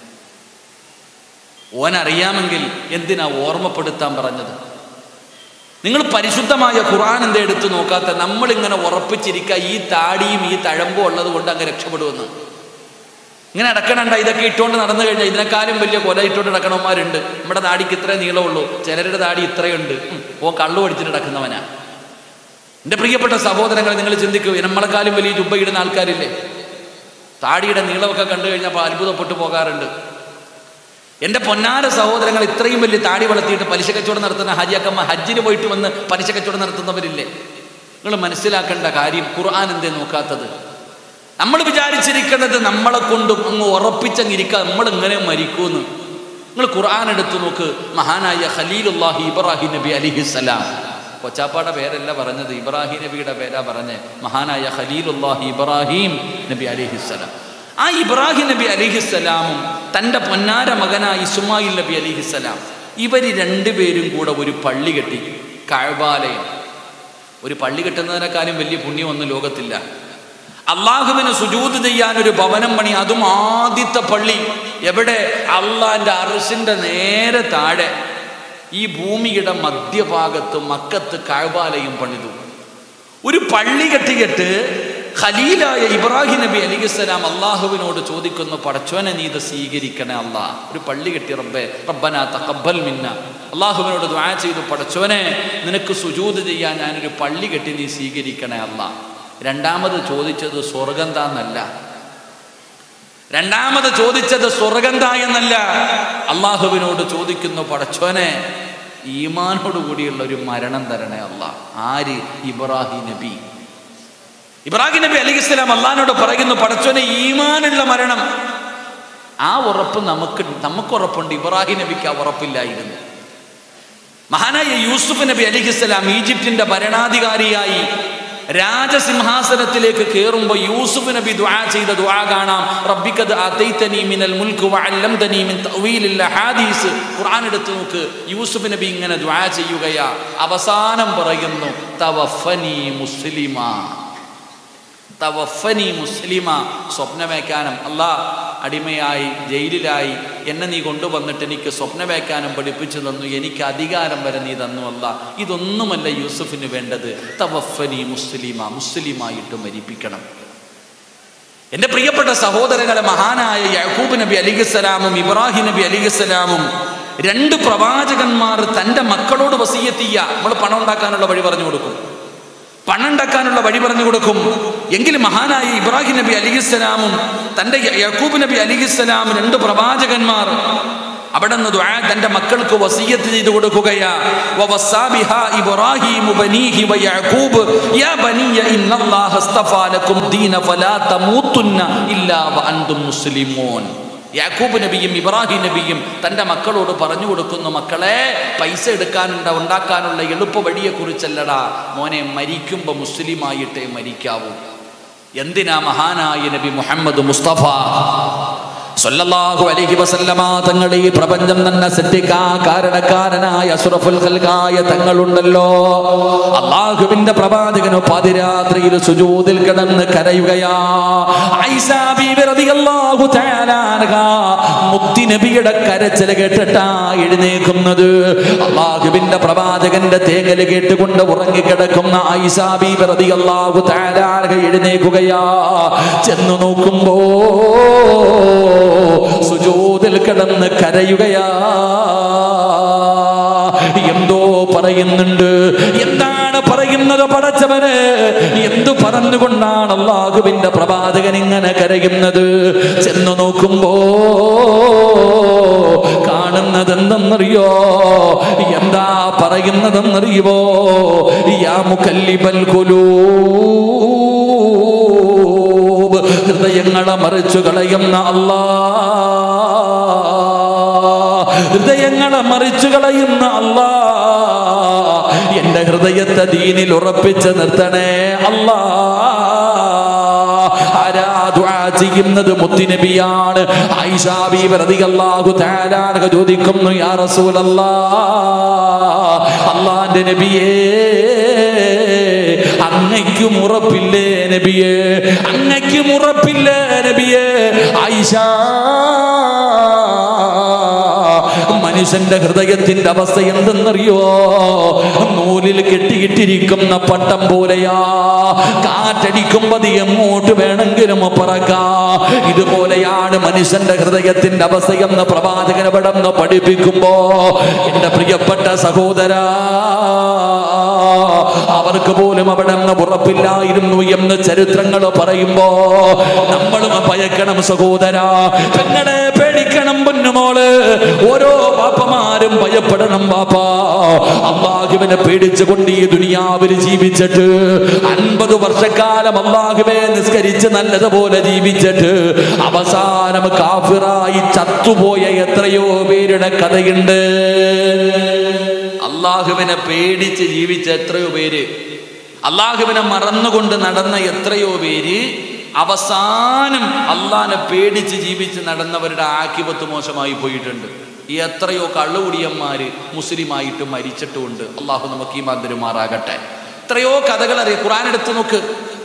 ഓൻ അറിയാമെങ്കിൽ എന്തിനാ ഓർമ്മപ്പെടുത്താൻ പറഞ്ഞത് നിങ്ങൾ പരിശുദ്ധമായ ഖുർആൻ എന്താ എടുത്തു നോക്കാത്ത നമ്മളിങ്ങനെ ഉറപ്പിച്ചിരിക്കുക ഈ താടിയും ഈ തഴമ്പും ഉള്ളത് കൊണ്ട് അങ്ങ് രക്ഷപ്പെടുമെന്ന് ഇങ്ങനെ അടക്കണണ്ട ഇതൊക്കെ ഇട്ടുകൊണ്ട് നടന്നു കഴിഞ്ഞാൽ ഇതിനേക്കാളും വലിയ കൊല ഇട്ടുകൊണ്ട് നടക്കണവന്മാരുണ്ട് നമ്മുടെ താടിക്ക് ഇത്രേ നീളമുള്ളൂ ചിലരുടെ താടി ഇത്രയുണ്ട് ഉം, ഓ കള്ളു പഠിച്ചിട്ട് നടക്കുന്നവനാ എൻ്റെ പ്രിയപ്പെട്ട സഹോദരങ്ങളെ നിങ്ങൾ ചിന്തിക്കൂ നമ്മളെക്കാളും വലിയ ജുബ്ബ ഇടുന്ന ആൾക്കാരില്ലേ താടിയുടെ നീളമൊക്കെ കണ്ടു കഴിഞ്ഞപ്പോൾ അത്ഭുതപ്പെട്ടു പോകാറുണ്ട് എൻ്റെ പൊന്നാര സഹോദരങ്ങൾ ഇത്രയും വലിയ താടി വളർത്തിയിട്ട് പലിശ കച്ചവടം നടത്തുന്ന ഹജിയക്കമ്മ ഹജ്ജിന് പോയിട്ട് വന്ന് പലിശ കച്ചവടം നടത്തുന്നവരില്ലേ നിങ്ങൾ മനസ്സിലാക്കേണ്ട കാര്യം ഖുർആൻ എന്തേ നോക്കാത്തത് നമ്മൾ വിചാരിച്ചിരിക്കുന്നത് നമ്മളെ കൊണ്ടും അങ്ങ് ഉറപ്പിച്ചങ്ങിരിക്കുക നമ്മൾ ഇങ്ങനെ മരിക്കൂന്ന് നിങ്ങൾ ഖുർആൻ എടുത്തു നോക്ക് മഹാനായ ഖലീലുല്ലാഹി ഇബ്രാഹിം നബി അലിഹിസ്സലാം കൊച്ചാപ്പാടെ പേരല്ല പറഞ്ഞത് ഇബ്രാഹിം നബിയുടെ പേരാ പറഞ്ഞ് മഹാനായ ഖലീലുല്ലാഹി ഇബ്രാഹിം നബി അലിഹിസ്സലാം ആ ഇബ്രാഹിം നബി അലിഹിസ്സലാമും തൻ്റെ പൊന്നാര മകനായ ഇസ്മായിൽ നബി അലിഹിസ്സലാം ഇവർ രണ്ടുപേരും കൂടെ ഒരു പള്ളി കെട്ടി കഴബാലയം ഒരു പള്ളി കെട്ടുന്നതിനേക്കാളും വലിയ പുണ്യമൊന്നും ലോകത്തില്ല അള്ളാഹുവിന് സുജൂത് ചെയ്യാൻ ഒരു ഭവനം പണി അതും ആദ്യത്തെ പള്ളി എവിടെ അള്ളാന്റെ അറസിന്റെ നേരെ താഴെ ഈ ഭൂമിയുടെ മധ്യഭാഗത്ത് മക്കത്ത് കഴബാലയും പണിതു ഒരു പള്ളി കെട്ടിയിട്ട് ഖലീലായ ഇബ്രാഹിം നബി അലിഖിസ്സലാം അള്ളാഹുവിനോട് ചോദിക്കുന്നു പടച്ചോനെ നീ ഇത് സ്വീകരിക്കണേ അല്ലാ ഒരു പള്ളി കെട്ടി റബ്ബേ റബ്ബന തഖബ്ബൽ മിന്ന അള്ളാഹുവിനോട് ദ്വാ ചെയ്തു പടച്ചോനെ നിനക്ക് സുജൂത് ചെയ്യാൻ ഞാനൊരു പള്ളി കെട്ടി നീ സ്വീകരിക്കണേ അല്ലാ രണ്ടാമത് ചോദിച്ചത് സ്വർഗന്താന്നല്ല രണ്ടാമത് ചോദിച്ചത് സ്വർഗന്ത എന്നല്ല അള്ളാഹുവിനോട് ചോദിക്കുന്നു പടച്ചോനെ ഈമാനോട് കൂടിയുള്ള ഒരു മരണം തരണേ അല്ല ആര് ഇബ്രാഹിം നബി ഇബ്രാഹിം നബി അലി ഇസ്ലാം അള്ളഹാനോട് പറയുന്നു പടച്ചോനെ ഈമാനുള്ള മരണം ആ ഉറപ്പ് നമുക്ക് നമുക്ക് ഉറപ്പുണ്ട് ഇബ്രാഹിം നബിക്ക് ആ ഉറപ്പില്ലായിരുന്നു മഹാനായ യൂസുഫ് നബി അലിഹിസ്സലാം ഈജിപ്തിന്റെ ഭരണാധികാരിയായി രാജസിംഹാസനത്തിലേക്ക് കയറുമ്പോൾ യൂസുഫ് നബി ദുആ ചെയ്ത ദുആ കാണാം റബ്ബിക്കത് അതൈതനി മിനൽ മുൽക്ക് വഅല്ലംതനി മിൻ തഅവീലിൽ അഹാദീസ് ഖുർആൻ എടുത്ത് നോക്ക് യൂസുഫ് നബി ഇങ്ങനെ ദുആ ചെയ്യുകയാ അവസാനം പറയുന്നു തവഫനി മുസ്ലിമാ തവഫനി മുസ്ലിമ സ്വപ്നമേക്കാനും അല്ലാ അടിമയായി ജയിലിലായി എന്നെ നീ കൊണ്ടുവന്നിട്ട് എനിക്ക് സ്വപ്നമേക്കാനും പഠിപ്പിച്ചു തന്നു എനിക്ക് അധികാരം വരെ നീ തന്നു അല്ല ഇതൊന്നുമല്ല യൂസുഫിന് വേണ്ടത് തവഫനി മുസ്ലിമ മുസ്ലിമായിട്ട് മരിപ്പിക്കണം എൻ്റെ പ്രിയപ്പെട്ട സഹോദരങ്ങളെ മഹാനായ യഹൂബ് നബി അലിഖിസ്സലാമും ഇബ്രാഹിം നബി അലിഖിസ്സലാമും രണ്ട് പ്രവാചകന്മാർ തൻ്റെ മക്കളോട് വസീയത്തിയ നമ്മൾ പണം ഉണ്ടാക്കാനുള്ള വഴി പറഞ്ഞു കൊടുക്കും പണം ഉണ്ടാക്കാനുള്ള വഴി പറഞ്ഞു കൊടുക്കും എങ്കിൽ മഹാനായ ഇബ്രാഹിം നബി അലിഹിസ്സലാമും തൻ്റെ യക്കൂബ് നബി അലിഹിസ്സലാം രണ്ട് പ്രവാചകന്മാർ അവിടെ നിന്ന് ദുആ തന്റെ മക്കൾക്ക് വസീയത്ത് ചെയ്തു കൊടുക്കുകയാ വവസ്സാ ബിഹാ ഇബ്രാഹീമു ബനീഹി വയഅഖൂബ് യാ ബനിയ ഇന്നല്ലാഹ അസ്തഫാ ലക്കും ദീന ഫലാ തമൂത്തുന്ന ഇല്ലാ വഅൻതും മുസ്ലിമൂൻ യാക്കൂബ് നബിയും ഇബ്രാഹിം നബിയും തൻ്റെ മക്കളോട് പറഞ്ഞു കൊടുക്കുന്നു മക്കളെ പൈസ എടുക്കാനുണ്ട ഉണ്ടാക്കാനുള്ള എളുപ്പ വഴിയെക്കുറിച്ചല്ലടാ മോനെ മരിക്കുമ്പോൾ മുസ്ലിമായിട്ടേ മരിക്കാവൂ എന്തിനാ മഹാനായ നബി മുഹമ്മദ് മുസ്തഫ സല്ലല്ലാഹു അലൈഹി വസല്ലമ തങ്ങൾ ഈ പ്രപഞ്ചം തന്നെ സൃഷ്ടിക്കാ കാരണക്കാരനായ അസുറഫുൽ ഖൽഖായ തങ്ങളുണ്ടല്ലോ അള്ളാഹുവിന്റെ പ്രവാചകന് പാതിരാത്രിയിൽ സുജൂദിൽ കിടന്ന് കരയുകയാ ഐസാ ബീബി റളിയല്ലാഹു തആല അൻഹ മുത്തി നബിയുടെ കരച്ചിൽ കേട്ടിട്ടാ എഴുന്നേക്കുന്നത് അള്ളാഹുവിന്റെ പ്രവാചകന്റെ തേങ്ങല് കേട്ടുകൊണ്ട് ഉറങ്ങിക്കിടക്കുന്ന ഐസാ ബീബി റളിയല്ലാഹു തആല അൻഹ എഴുന്നേക്കുകയാ ചെന്നു നോക്കുമ്പോ സുജൂദിൽ കിടന്ന് കരയുകയാ എന്തോ പറയുന്നുണ്ട് എന്താണ് പറയുന്നത് പടച്ചവന് എന്തു പറഞ്ഞുകൊണ്ടാണ് അള്ളാഹുവിന്റെ പ്രവാചകൻ ഇങ്ങനെ കരയുന്നത് ചെന്നു നോക്കുമ്പോ കാണുന്നത് എന്തെന്നറിയോ എന്താ പറയുന്നതെന്നറിയുവോ യാ മുക്കല്ലിബൽ കുലൂ ഹൃദയങ്ങളെ മറിച്ചു കളയുന്ന അല്ലാ ഹൃദയങ്ങളെ മറിച്ചു കളയുന്ന അല്ലാ എന്റെ ഹൃദയത്തെ ദീനിൽ ഉറപ്പിച്ച് നിർത്തണേ അല്ലാ ആരാ ദുആ ചെയ്യുന്നത് മുത്തുനബിയാണ് ആയിഷാ ബീബി റളിയല്ലാഹു തആല അൻഹ ചോദിക്കുന്നു യാ റസൂലല്ലാ അല്ലാഹുവിന്റെ നബിയേ അങ്ങയ്ക്കും ഉറപ്പില്ലേ നബിയേ അങ്ങയ്ക്കും ഉറപ്പില്ലേ നബിയേ ആയിഷ മനുഷ്യന്റെ ഹൃദയത്തിന്റെ അവസ്ഥ എന്തെന്നറിയോ നൂലിൽ കെട്ടിയിട്ടിരിക്കുന്ന പട്ടം പോലെയാ കാറ്റടിക്കുമ്പോ അത് എങ്ങോട്ട് വേണമെങ്കിലും പറക്കാ ഇതുപോലെയാണ് മനുഷ്യന്റെ ഹൃദയത്തിന്റെ അവസ്ഥ എന്ന് പ്രവാചകൻ പടന്ന് പഠിപ്പിക്കുമ്പോ എന്റെ പ്രിയപ്പെട്ട സഹോദരാ അവർക്ക് പോലും അവിടെ നിന്ന് ഉറപ്പില്ലായിരുന്നു എന്ന് ചരിത്രങ്ങൾ പറയുമ്പോ നമ്മളും ഭയക്കണം സഹോദര പെങ്ങളെ പേടിക്കണം പൊന്നുമോള് ഓരോ പാപ്പമാര എല്ലാരും ഭയപ്പെടണം ബാപ്പാ അള്ളാഹുവിനെ പേടിച്ചുകൊണ്ട് ഈ ദുനിയാവിൽ ജീവിച്ചിട്ട് അൻപത് വർഷക്കാലം അള്ളാഹുവെ നിസ്കരിച്ച് നല്ലതുപോലെ ജീവിച്ചിട്ട് അവസാനം കാഫിറായി ചത്തുപോയ എത്രയോ പേരുടെ കഥയുണ്ട് അള്ളാഹുവിനെ പേടിച്ച് ജീവിച്ച എത്രയോ പേര് അള്ളാഹുവിനെ മറന്നുകൊണ്ട് നടന്ന എത്രയോ പേര് അവസാനം അള്ളാഹിനെ പേടിച്ച് ജീവിച്ച് നടന്നവരുടെ ആക്കിപത്ത് മോശമായി പോയിട്ടുണ്ട് ഈ എത്രയോ കള്ളുകുടിയന്മാര് മുസ്ലിമായിട്ട് മരിച്ചിട്ടുമുണ്ട് അള്ളാഹു നമുക്ക് ഈ മന്ദിരമാറാകട്ടെ എത്രയോ കഥകൾ അറിയാം ഖുറാൻ എടുത്ത് നോക്ക്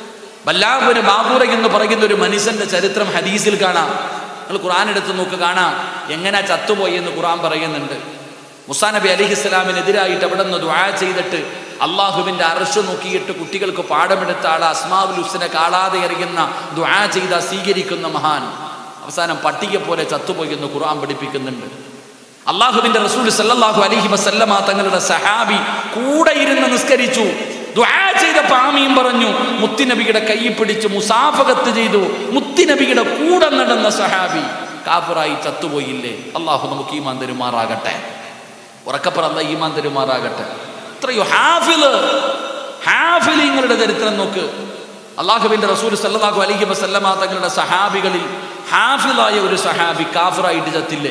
വല്ലാപുര ബാബൂറ എന്ന് പറയുന്ന ഒരു മനുഷ്യന്റെ ചരിത്രം ഹദീസിൽ കാണാം നിങ്ങൾ ഖുറാൻ എടുത്ത് നോക്ക് കാണാം എങ്ങനെ ചത്തുപോയി എന്ന് ഖുറാൻ പറയുന്നുണ്ട് മുസാ നബി അലഹി ഇസ്ലാമിനെതിരായിട്ട് അവിടെ നിന്ന് ദുആ ചെയ്തിട്ട് അള്ളാഹുവിൻ്റെ അറശ് നോക്കിയിട്ട് കുട്ടികൾക്ക് പാഠമെടുത്ത ആൾ അസ്മാവുൽ ഹുസിനെ കാണാതെ അറിയുന്ന ദുആ ചെയ്ത സ്വീകരിക്കുന്ന മഹാൻ അവസാനം പട്ടിക പോലെ ചത്തുപോയി എന്ന് ഖുർആൻ പഠിപ്പിക്കുന്നുണ്ട് അള്ളാഹുവിന്റെ റസൂൽ സല്ലല്ലാഹു അലൈഹി വസല്ലമ തങ്ങളുടെ സഹാബി കൂടെ ഇരുന്ന് നിസ്കരിച്ചു ദുആ ചെയ്തപ്പോ ആമീൻ പറഞ്ഞു മുത്തിനബിയുടെ കൈ പിടിച്ച് മുസാഫകത്ത് ചെയ്തു മുത്തിനബിയുടെ കൂടെ നടന്ന സഹാബി കാഫിറായി ചത്തുപോയില്ലേ അള്ളാഹു നമുക്ക് ഈമാൻ തരുമാറാകട്ടെ ഉറക്കപ്പറന്ന ഈമാൻ തരുമാറാകട്ടെ എത്രയോ ഹാഫില് ഹാഫിലിങ്ങളുടെ ചരിത്രം നോക്ക് അള്ളാഹുവിന്റെ റസൂൽ സല്ലല്ലാഹു അലൈഹി വസല്ലമ തങ്ങളുടെ സഹാബികളിൽ ഹാഫിലായ ഒരു സഹാബി കാഫിറായിട്ട് ചത്തില്ലേ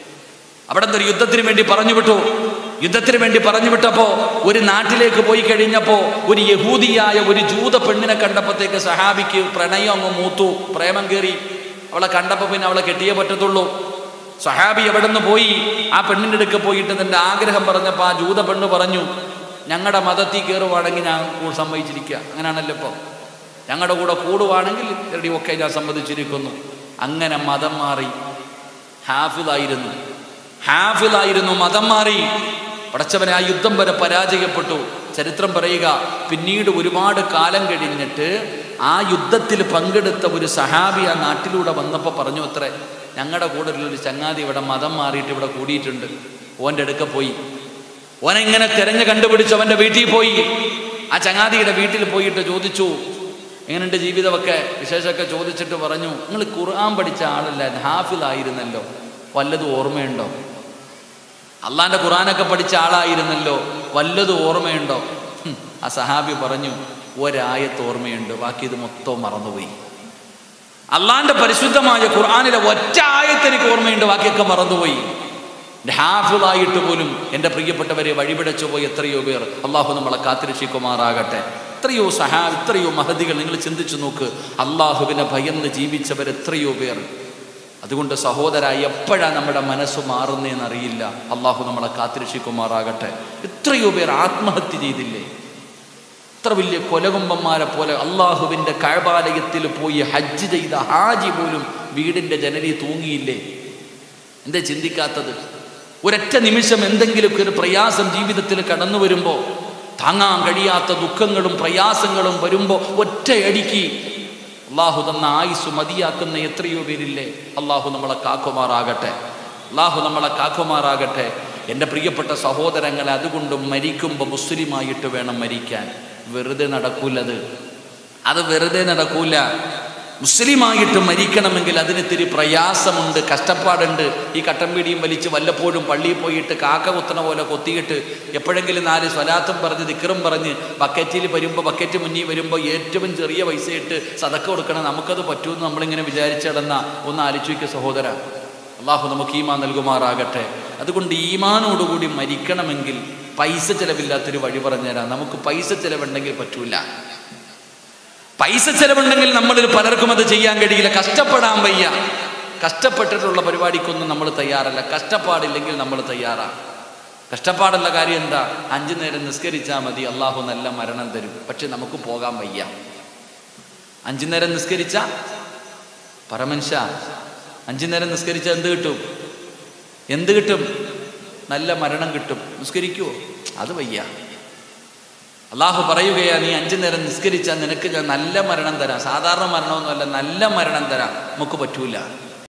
അവിടെ ഒരു യുദ്ധത്തിന് വേണ്ടി പറഞ്ഞു വിട്ടു യുദ്ധത്തിന് വേണ്ടി പറഞ്ഞു വിട്ടപ്പോ ഒരു നാട്ടിലേക്ക് പോയി കഴിഞ്ഞപ്പോ ഒരു യഹൂദിയായ ഒരു ജൂത പെണ്ണിനെ കണ്ടപ്പോഴത്തേക്ക് സഹാബിക്ക് പ്രണയം അങ്ങ് മൂത്തു പ്രേമം കയറി അവളെ കണ്ടപ്പോ പിന്നെ അവളെ കെട്ടിയേ പറ്റത്തുള്ളൂ സഹാബി എവിടെ നിന്ന് പോയി ആ പെണ്ണിൻ്റെ അടുക്ക് പോയിട്ട് തൻ്റെ ആഗ്രഹം പറഞ്ഞപ്പോൾ ആ ജൂത പെണ്ണ് പറഞ്ഞു ഞങ്ങളുടെ മതത്തിൽ കയറുവാണെങ്കിൽ ഞാൻ കൂ- സമ്മതിച്ചിരിക്കുക അങ്ങനെയാണല്ലോ ഇപ്പോൾ ഞങ്ങളുടെ കൂടെ കൂടുവാണെങ്കിൽ റെഡി ഒക്കെ ഞാൻ സമ്മതിച്ചിരിക്കുന്നു അങ്ങനെ മതം മാറി ഹാഫിലായിരുന്നു ഹാഫിലായിരുന്നു മതം മാറി പടച്ചവനെ ആ യുദ്ധം വരെ പരാജയപ്പെട്ടു ചരിത്രം പറയുക പിന്നീട് ഒരുപാട് കാലം കഴിഞ്ഞിട്ട് ആ യുദ്ധത്തിൽ പങ്കെടുത്ത ഒരു സഹാബി ആ നാട്ടിലൂടെ വന്നപ്പോൾ പറഞ്ഞു അത്രേ ഞങ്ങളുടെ കൂടെ ഒരു ചങ്ങാതി ഇവിടെ മതം മാറിയിട്ട് ഇവിടെ കൂടിയിട്ടുണ്ട് ഓൻ്റെ അടുക്ക പോയി ഓനെ ഇങ്ങനെ തെരഞ്ഞു കണ്ടുപിടിച്ച് അവൻ്റെ വീട്ടിൽ പോയി ആ ചങ്ങാതിയുടെ വീട്ടിൽ പോയിട്ട് ചോദിച്ചു എങ്ങനെയുണ്ട് ജീവിതമൊക്കെ വിശേഷമൊക്കെ ചോദിച്ചിട്ട് പറഞ്ഞു നിങ്ങൾ ഖുർആൻ പഠിച്ച ആളല്ലായിരുന്നു ഹാഫിലായിരുന്നല്ലോ വല്ലതും ഓർമ്മയുണ്ടോ അള്ളാന്റെ ഖുറാനൊക്കെ പഠിച്ച ആളായിരുന്നല്ലോ വല്ലതും ഓർമ്മയുണ്ടോ ഹും, ആ സഹാബി പറഞ്ഞു ഒരായത്ത് ഓർമ്മയുണ്ട് ബാക്കി ഇത് മൊത്തം മറന്നുപോയി അള്ളാന്റെ പരിശുദ്ധമായ ഖുർആാനിലെ ഒറ്റ ആയത്ത് എനിക്ക് ഓർമ്മയുണ്ട് ബാക്കിയൊക്കെ മറന്നുപോയി എൻ്റെ ഹാഫിളായിട്ട് പോലും എൻ്റെ പ്രിയപ്പെട്ടവരെ വഴിപിടച്ചു പോയി എത്രയോ പേർ അള്ളാഹു നമ്മളെ കാത്തിരക്ഷിക്കുമാറാകട്ടെ എത്രയോ സഹാ എത്രയോ മഹതികൾ നിങ്ങൾ ചിന്തിച്ചു നോക്ക് അള്ളാഹുവിനെ ഭയന്ന് ജീവിച്ചവർ എത്രയോ പേർ അതുകൊണ്ട് സഹോദര എപ്പോഴാണ് നമ്മുടെ മനസ്സ് മാറുന്നതെന്ന് അറിയില്ല അള്ളാഹു നമ്മളെ കാത്തിരക്ഷിക്കുമാറാകട്ടെ എത്രയോ പേർ ആത്മഹത്യ ചെയ്തില്ലേ എത്ര വലിയ കൊലകുമ്പന്മാരെ പോലെ അള്ളാഹുവിൻ്റെ കഴബാലയത്തിൽ പോയി ഹജ്ജ് ചെയ്ത ഹാജി പോലും വീടിൻ്റെ ജനലി തൂങ്ങിയില്ലേ എന്താ ചിന്തിക്കാത്തത് ഒരൊറ്റ നിമിഷം എന്തെങ്കിലുമൊക്കെ ഒരു പ്രയാസം ജീവിതത്തിൽ കടന്നു വരുമ്പോൾ താങ്ങാൻ കഴിയാത്ത ദുഃഖങ്ങളും പ്രയാസങ്ങളും വരുമ്പോൾ ഒറ്റയടിക്ക് അള്ളാഹു തന്ന ആയുസ് മതിയാക്കുന്ന എത്രയോ പേരില്ലേ അള്ളാഹു നമ്മളെ കാക്കുമാറാകട്ടെ അള്ളാഹു നമ്മളെ കാക്കുമാറാകട്ടെ എൻ്റെ പ്രിയപ്പെട്ട സഹോദരങ്ങളെ അതുകൊണ്ട് മരിക്കുമ്പോൾ മുസ്ലിമായിട്ട് വേണം മരിക്കാൻ വെറുതെ നടക്കൂലത് അത് വെറുതെ നടക്കൂല മുസ്ലിമായിട്ട് മരിക്കണമെങ്കിൽ അതിന് ഇത്തിരി പ്രയാസമുണ്ട് കഷ്ടപ്പാടുണ്ട് ഈ കട്ടൻ പീടിയും വലിച്ച് വല്ലപ്പോഴും പള്ളിയിൽ പോയിട്ട് കാക്ക കുത്തണ പോലെ കൊത്തിയിട്ട് എപ്പോഴെങ്കിലും നാല് സ്വലാത്തും പറഞ്ഞ് ദിക്കറും പറഞ്ഞ് ബക്കറ്റിൽ വരുമ്പോൾ ബക്കറ്റ് മുന്നിൽ വരുമ്പോൾ ഏറ്റവും ചെറിയ പൈസയിട്ട് സതക്ക കൊടുക്കണം നമുക്കത് പറ്റുമെന്ന് നമ്മളിങ്ങനെ വിചാരിച്ചിടന്ന ഒന്ന് ആലോചിക്കുക സഹോദര അള്ളാഹു നമുക്ക് ഈമാൻ നൽകുമാറാകട്ടെ അതുകൊണ്ട് ഈമാനോടുകൂടി മരിക്കണമെങ്കിൽ പൈസ ചിലവില്ലാത്തൊരു വഴി പറഞ്ഞുതരാം നമുക്ക് പൈസ ചിലവുണ്ടെങ്കിൽ പറ്റൂല പൈസ ചെലവുണ്ടെങ്കിൽ നമ്മളിൽ പലർക്കും അത് ചെയ്യാൻ കഴിയില്ല കഷ്ടപ്പെടാൻ വയ്യ കഷ്ടപ്പെട്ടിട്ടുള്ള പരിപാടിക്കൊന്നും നമ്മൾ തയ്യാറല്ല കഷ്ടപ്പാടില്ലെങ്കിൽ നമ്മൾ തയ്യാറാണ് കഷ്ടപ്പാടുള്ള കാര്യം എന്താ അഞ്ചു നേരം നിസ്കരിച്ചാൽ മതി അള്ളാഹു നല്ല മരണം തരും പക്ഷെ നമുക്ക് പോകാൻ വയ്യ അഞ്ചു നേരം നിസ്കരിച്ച പരമൻഷ അഞ്ചു നേരം നിസ്കരിച്ച എന്ത് കിട്ടും എന്ത് കിട്ടും നല്ല മരണം കിട്ടും നിസ്കരിക്കുവോ അത് വയ്യ അള്ളാഹു പറയുകയാ നീ അഞ്ചു നേരം നിസ്കരിച്ചാൽ നിനക്ക് ഞാൻ നല്ല മരണം തരാം സാധാരണ മരണമൊന്നുമല്ല നല്ല മരണം തരാം നമുക്ക് പറ്റൂല